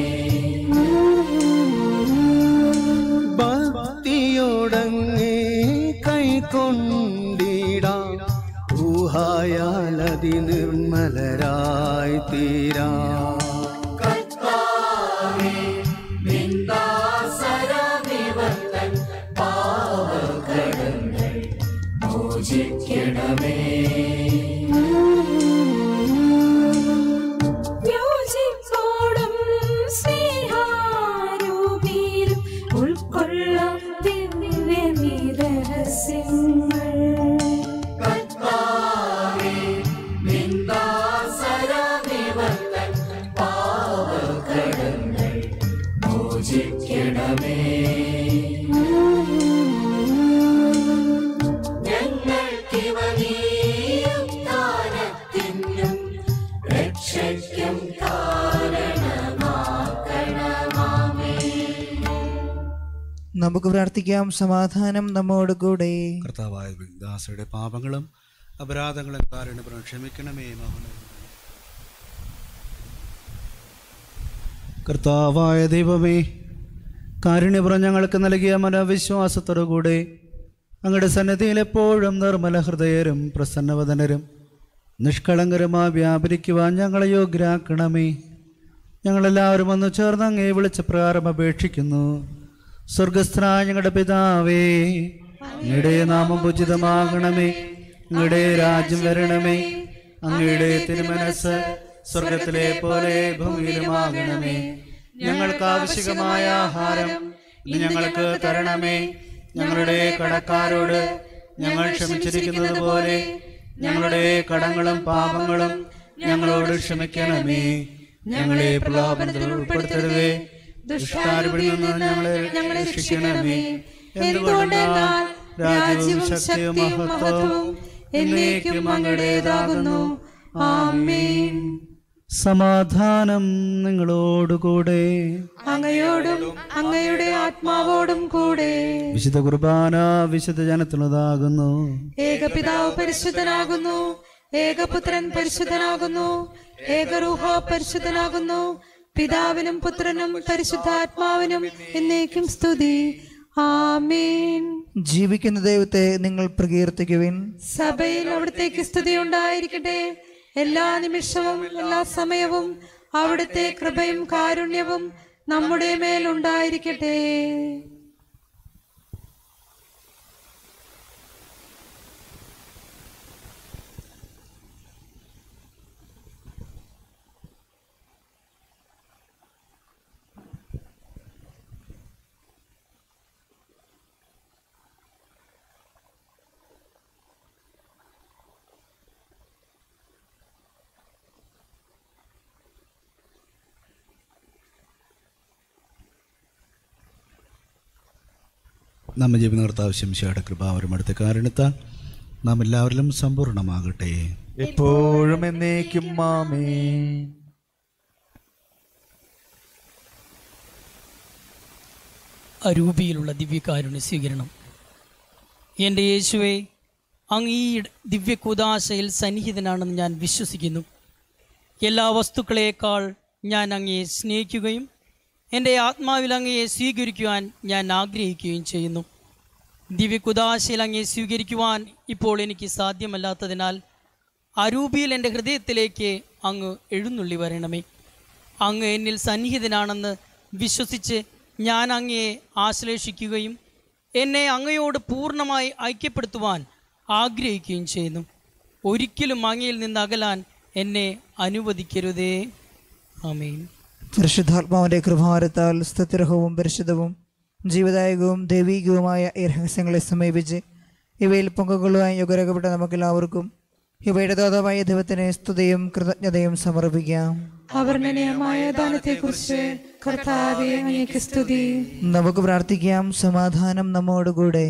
Speaker 9: ഭക്തിയോടങ്ങേ കൈക്കൊണ്ടിടാം ഊഹായാലതി നിർമ്മലരായി തീരാം
Speaker 5: കർത്താവേ നിന്ദാസരമിവന്തൻ പാവകടങ്ങൾ മോചിക്കണമേ
Speaker 7: യോജിപ്പോടും സ്നേഹാരൂപീരും ഉൾക്കൊള്ളാം ദിവ്യമീ രഹസ്യങ്ങൾ
Speaker 5: കർത്താവേ നിന്ദാസരമിവന്തൻ പാവകടങ്ങൾ മോചിക്കണമേ ഞങ്ങൾക്കിവ നീയുക്താനത്തിനും രക്ഷയ്ക്കും കാരണമാക്കണമാമേ
Speaker 4: നമുക്ക് പ്രാർത്ഥിക്കാം സമാധാനം നമ്മോട് കൂടെ
Speaker 2: കർത്താവായ ദാസയുടെ പാപങ്ങളും അപരാധങ്ങളും കാരണപ്പുറം ക്ഷമിക്കണമേ മഹോന്നത കർത്താവായ ദൈവമേ കാരുണ്യപുറം ഞങ്ങൾക്ക് നൽകിയ മനോവിശ്വാസത്തോടുകൂടെ അങ്ങയുടെ സന്നിധിയിൽ എപ്പോഴും നിർമ്മല ഹൃദയരും പ്രസന്നവദനരും നിഷ്കളങ്കരമായി വ്യാപരിക്കുവാൻ ഞങ്ങളെ യോഗ്യരാക്കണമേ ഞങ്ങളെല്ലാവരും ഒന്ന് ചേർന്ന് അങ്ങേ വിളിച്ച പ്രകാരം അപേക്ഷിക്കുന്നു സ്വർഗസ്ഥനായ ഞങ്ങളുടെ പിതാവേ അങ്ങയുടെ നാമം ഉചിതമാകണമേ അങ്ങയുടെ രാജ്യം വരണമേ അങ്ങയുടെ തിരുമനസ് സ്വർഗത്തിലെ പോലെ ഭൂമിയിലുമാകണമേ ഞങ്ങൾക്ക് ആവശ്യമായ ആഹാരം ഇന്ന് ഞങ്ങൾക്ക് തരണമേ ഞങ്ങളുടെ കടക്കാരോട് ഞങ്ങൾ ക്ഷമിച്ചിരിക്കുന്നത് പോലെ ഞങ്ങളുടെ കടങ്ങളും പാപങ്ങളും ഞങ്ങളോട് ക്ഷമിക്കണമേ ഞങ്ങളെ പ്രലോഭനത്തിൽ ഉൾപ്പെടുത്തരുതേ ദുഷ്ടാരുപിൽ നിന്ന് ഞങ്ങളെ ഞങ്ങളെ രക്ഷിക്കണമേ എന്തുകൊണ്ടെന്നാൽ രാജ്യവും ശക്തിയും മഹത്വവും എന്നേക്കും അങ്ങടേതാകുന്നു ആമേൻ സമാധാനം നിങ്ങളോടുകൂടെ
Speaker 7: അങ്ങയോടും അങ്ങയുടെ ആത്മാവോടും കൂടെ
Speaker 2: വിശുദ്ധ കുർബാന വിശുദ്ധ ജനത്തിനുള്ളതാകുന്നു
Speaker 7: ഏകപിതാവ് പരിശുദ്ധനാകുന്നു ഏകപുത്രൻ പരിശുദ്ധനാകുന്നു ഏകരൂഹ പരിശുദ്ധനാകുന്നു പിതാവിനും പുത്രനും പരിശുദ്ധാത്മാവിനും എന്നേക്കും സ്തുതി ആമേൻ
Speaker 4: ജീവിക്കുന്ന ദൈവത്തെ നിങ്ങൾ പ്രകീർത്തിക്കുവിൻ
Speaker 7: സഭയിൽ അവിടത്തേക്ക് സ്തുതി ഉണ്ടായിരിക്കട്ടെ എല്ലാ നിമിഷവും എല്ലാ സമയവും അവിടുത്തെ കൃപയും കാരുണ്യവും നമ്മുടെ മേൽ ഉണ്ടായിരിക്കട്ടെ
Speaker 2: നമ്മ ജീവിത കർത്താവ് ശംശയുടെ കൃപാവരും അടുത്ത കാരണത്താൽ നാം എല്ലാവരിലും സമ്പൂർണ്ണമാകട്ടെ
Speaker 6: എപ്പോഴും എന്നേക്കും മാമേ
Speaker 10: അരൂപിയിലുള്ള ദിവ്യകാരുണ്യ സ്വീകരണം എൻ്റെ യേശുവെ അങ്ങ് ഈ ദിവ്യകുദാശയിൽ സന്നിഹിതനാണെന്ന് ഞാൻ വിശ്വസിക്കുന്നു എല്ലാ വസ്തുക്കളേക്കാൾ ഞാൻ അങ്ങയെ സ്നേഹിക്കുകയും എൻ്റെ ആത്മാവിൽ അങ്ങയെ സ്വീകരിക്കുവാൻ ഞാൻ ആഗ്രഹിക്കുകയും ചെയ്യുന്നു ദിവ്യകുദാശയിൽ അങ്ങയെ സ്വീകരിക്കുവാൻ ഇപ്പോൾ എനിക്ക് സാധ്യമല്ലാത്തതിനാൽ അരൂപിയിൽ എൻ്റെ ഹൃദയത്തിലേക്ക് അങ്ങ് എഴുന്നള്ളി വരണമേ അങ്ങ് എന്നിൽ സന്നിഹിതനാണെന്ന് വിശ്വസിച്ച് ഞാൻ അങ്ങയെ ആശ്ലേഷിക്കുകയും എന്നെ അങ്ങയോട് പൂർണ്ണമായി ഐക്യപ്പെടുത്തുവാൻ ആഗ്രഹിക്കുകയും ചെയ്യുന്നു ഒരിക്കലും അങ്ങയിൽ നിന്ന് അകലാൻ എന്നെ അനുവദിക്കരുതേ ആമേൻ
Speaker 4: പരിശുദ്ധാത്മാവിന്റെ കൃപാരത്താൽ സ്തുതിരഹവും പരിശുദ്ധവും ജീവദായകവും ദൈവീകവുമായ ഈ രഹസ്യങ്ങളെ സമീപിച്ച് ഇവയിൽ പങ്കുകൊള്ളുവാൻ യുഗരകപ്പെട്ട നമുക്കെല്ലാവർക്കും ഇവയുടെ ദാതാവായ ദൈവത്തിന് സ്തുതിയും കൃതജ്ഞതയും സമർപ്പിക്കാം
Speaker 7: അവർണ്ണനീയമായ ദാനത്തെക്കുറിച്ച് കർത്താവെ അങ്ങേക്ക് സ്തുതി
Speaker 4: നമുക്ക് പ്രാർത്ഥിക്കാം സമാധാനം നമ്മോടുകൂടെ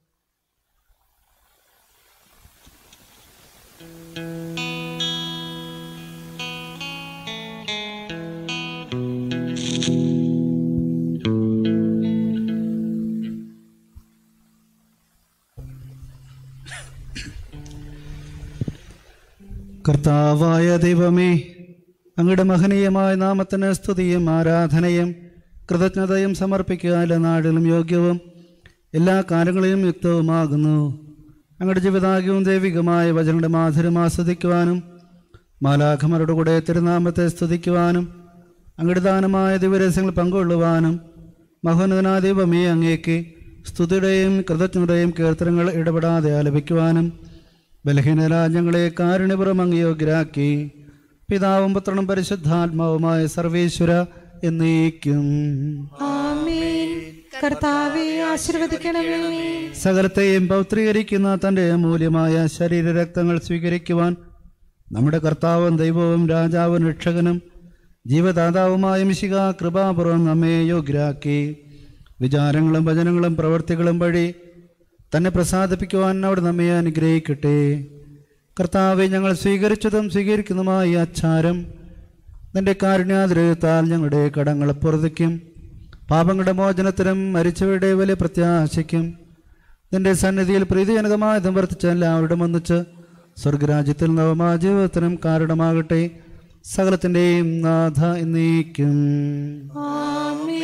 Speaker 2: കർത്താവായ ദൈവമേ അങ്ങയുടെ മഹനീയമായ നാമത്തിന് സ്തുതിയും ആരാധനയും കൃതജ്ഞതയും സമർപ്പിക്കുക നാടിലും യോഗ്യവും എല്ലാ കാലങ്ങളിലും യുക്തവുമാകുന്നു അങ്ങയുടെ ജീവിതാഗ്യവും ദൈവികമായ വചനങ്ങളുടെ മാധുര്യം ആസ്വദിക്കുവാനും മാലാഖമരുടെ കൂടെ തിരുനാമത്തെ സ്തുതിക്കുവാനും അങ്ങയുടെ ദാനമായ ദിവരസ്യങ്ങൾ പങ്കുകൊള്ളുവാനും മഹോന്നതനായ ദൈവമേ അങ്ങേക്ക് സ്തുതിയുടെയും കൃതജ്ഞതയും കീർത്തനങ്ങൾ ഇടപെടാതെ ആലപിക്കുവാനും ബലഹീന രാജ്യങ്ങളെ കാരുണ്യപുറം അങ്ങ് യോഗ്യരാക്കി പിതാവും പുത്രനും പരിശുദ്ധാത്മാവുമായ സർവേശ്വര എന്നേക്കും
Speaker 7: ആമേൻ കർത്താവെ ആശീർവദിക്കണമേ
Speaker 2: സകലത്തെയും പൗത്രീകരിക്കുന്ന തൻ്റെ അമൂല്യമായ ശരീരരക്തങ്ങൾ സ്വീകരിക്കുവാൻ നമ്മുടെ കർത്താവും ദൈവവും രാജാവും രക്ഷകനും ജീവദാതാവുമായ മിശിക കൃപാപുറം നമ്മെ യോഗ്യരാക്കി വിചാരങ്ങളും വചനങ്ങളും പ്രവൃത്തികളും വഴി തന്നെ പ്രസാദിപ്പിക്കുവാൻ അവിടെ നമ്മെ അനുഗ്രഹിക്കട്ടെ കർത്താവെ ഞങ്ങൾ സ്വീകരിച്ചതും സ്വീകരിക്കുന്നതുമായ ഈ അച്ചാരം നിന്റെ കാരുണ്യാതിരയത്താൽ ഞങ്ങളുടെ കടങ്ങളെ പുറത്തേക്കും പാപങ്ങളുടെ മോചനത്തിനും മരിച്ചവരുടെ വലിയ പ്രത്യാശയ്ക്കും നിന്റെ സന്നിധിയിൽ പ്രീതിജനകമായതും വർത്തിച്ച എല്ലാവരുടെ ഒന്നിച്ച് സ്വർഗരാജ്യത്തിൽ നവമാ ജീവിതത്തിനും കാരണമാകട്ടെ സകലത്തിൻ്റെയും നാഥ എന്നേക്കും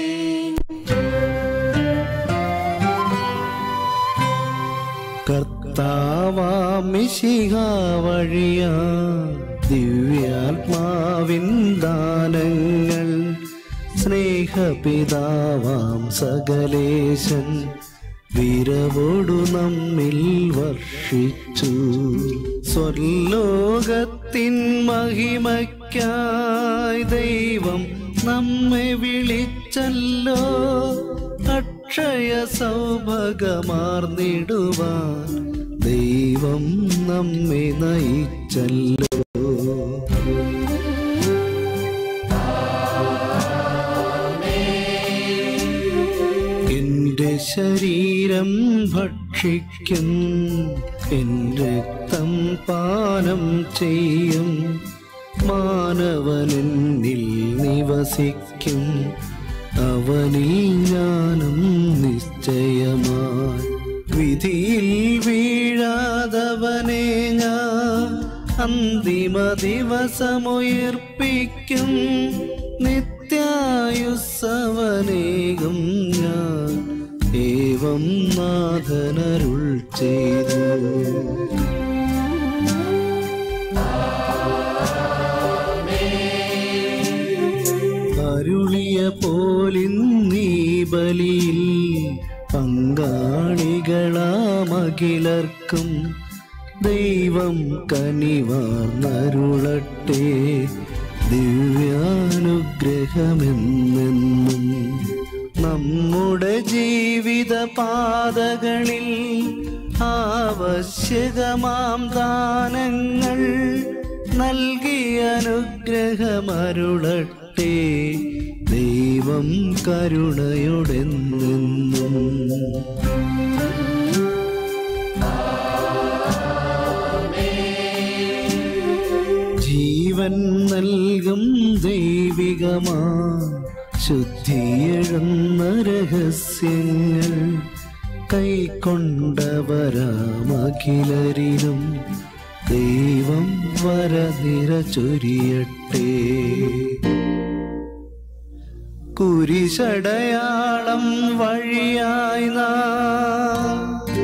Speaker 7: ആമേൻ
Speaker 9: കർത്താവാമിശിഹ വഴിയാ ദിവ്യാത്മാവിൻ ദാനങ്ങൾ സ്നേഹപിതാവാം സകലേശൻ വിരവോടു നമ്മിൽ വർഷിച്ചു സ്വർലോകത്തിൻ മഹിമയ്ക്കായി ദൈവം നമ്മെ വിളിച്ചല്ലോ അക്ഷയ സൗഭഗമാർന്നിടുവാൻ ദൈവം നമ്മെ നയിച്ചല്ലോ എന്റെ ശരീരം ഭക്ഷിക്കും എന്റെ രക്തം പാനം ചെയ്യും മാനവനെന്നിൽ നിവസിക്കും അവനിൽ ജ്ഞാനം നിശ്ചയമായി വിധിയിൽ വീഴാതവനെ ഞാൻ അന്തിമ ദിവസമുയർപ്പിക്കും നിത്യായുസ്സവനേകും ഞാൻ ഏവം നാഥനരുൾ ചെയ്തു അരുളിയ പോലിന്നീ ബലിയിൽ പങ്കാളികളാമകിലർക്കും ദൈവം കനിവാർന്നരുളട്ടെ ദിവ്യാനുഗ്രഹമെന്നെന്നും നമ്മുടെ ജീവിത പാതകളിൽ ആവശ്യകമാം ദാനങ്ങൾ നൽകി അനുഗ്രഹമരുളട്ടെ ദൈവം കരുണയോടെന്നെന്നും ജീവൻ നൽകും ദൈവികമാ ശുദ്ധിയെഴുന്ന രഹസ്യങ്ങൾ കൈക്കൊണ്ടവരാമഖിലരിലും ദൈവം വരനിര ചൊരിയട്ടെ കുരിശടയാളം വഴിയായി നാം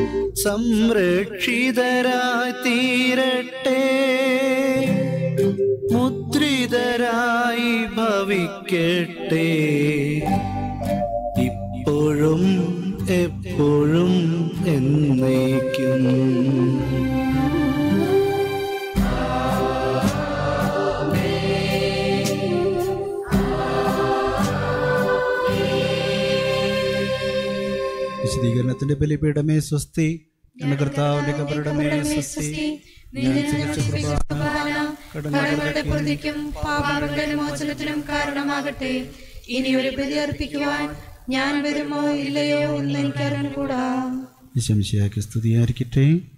Speaker 9: സംരക്ഷിതരായി തീരട്ടെ മുദ്രിതരായി ഭവിക്കട്ടെ ഇപ്പോഴും എപ്പോഴും എന്നേക്കും
Speaker 2: വിശദീകരണത്തിന്റെ ബലിപീഠമേ സ്വസ്തി എന്റെ കർത്താവിന്റെ കബറിടമേ സ്വസ്തി ഞാൻ തികച്ച കുർബാന
Speaker 7: കടങ്ങളുടെ പ്രതിക്കും പാപങ്ങളുടെ മോചനത്തിനും കാരണമാകട്ടെ ഇനി ഒരു ബലി അർപ്പിക്കുവാൻ ഞാൻ വരുമോ ഇല്ലയോ എന്ന് എനിക്കറിഞ്ഞുകൂടാ
Speaker 2: വിശംശയാക്കി സ്തുതിയായിരിക്കട്ടെ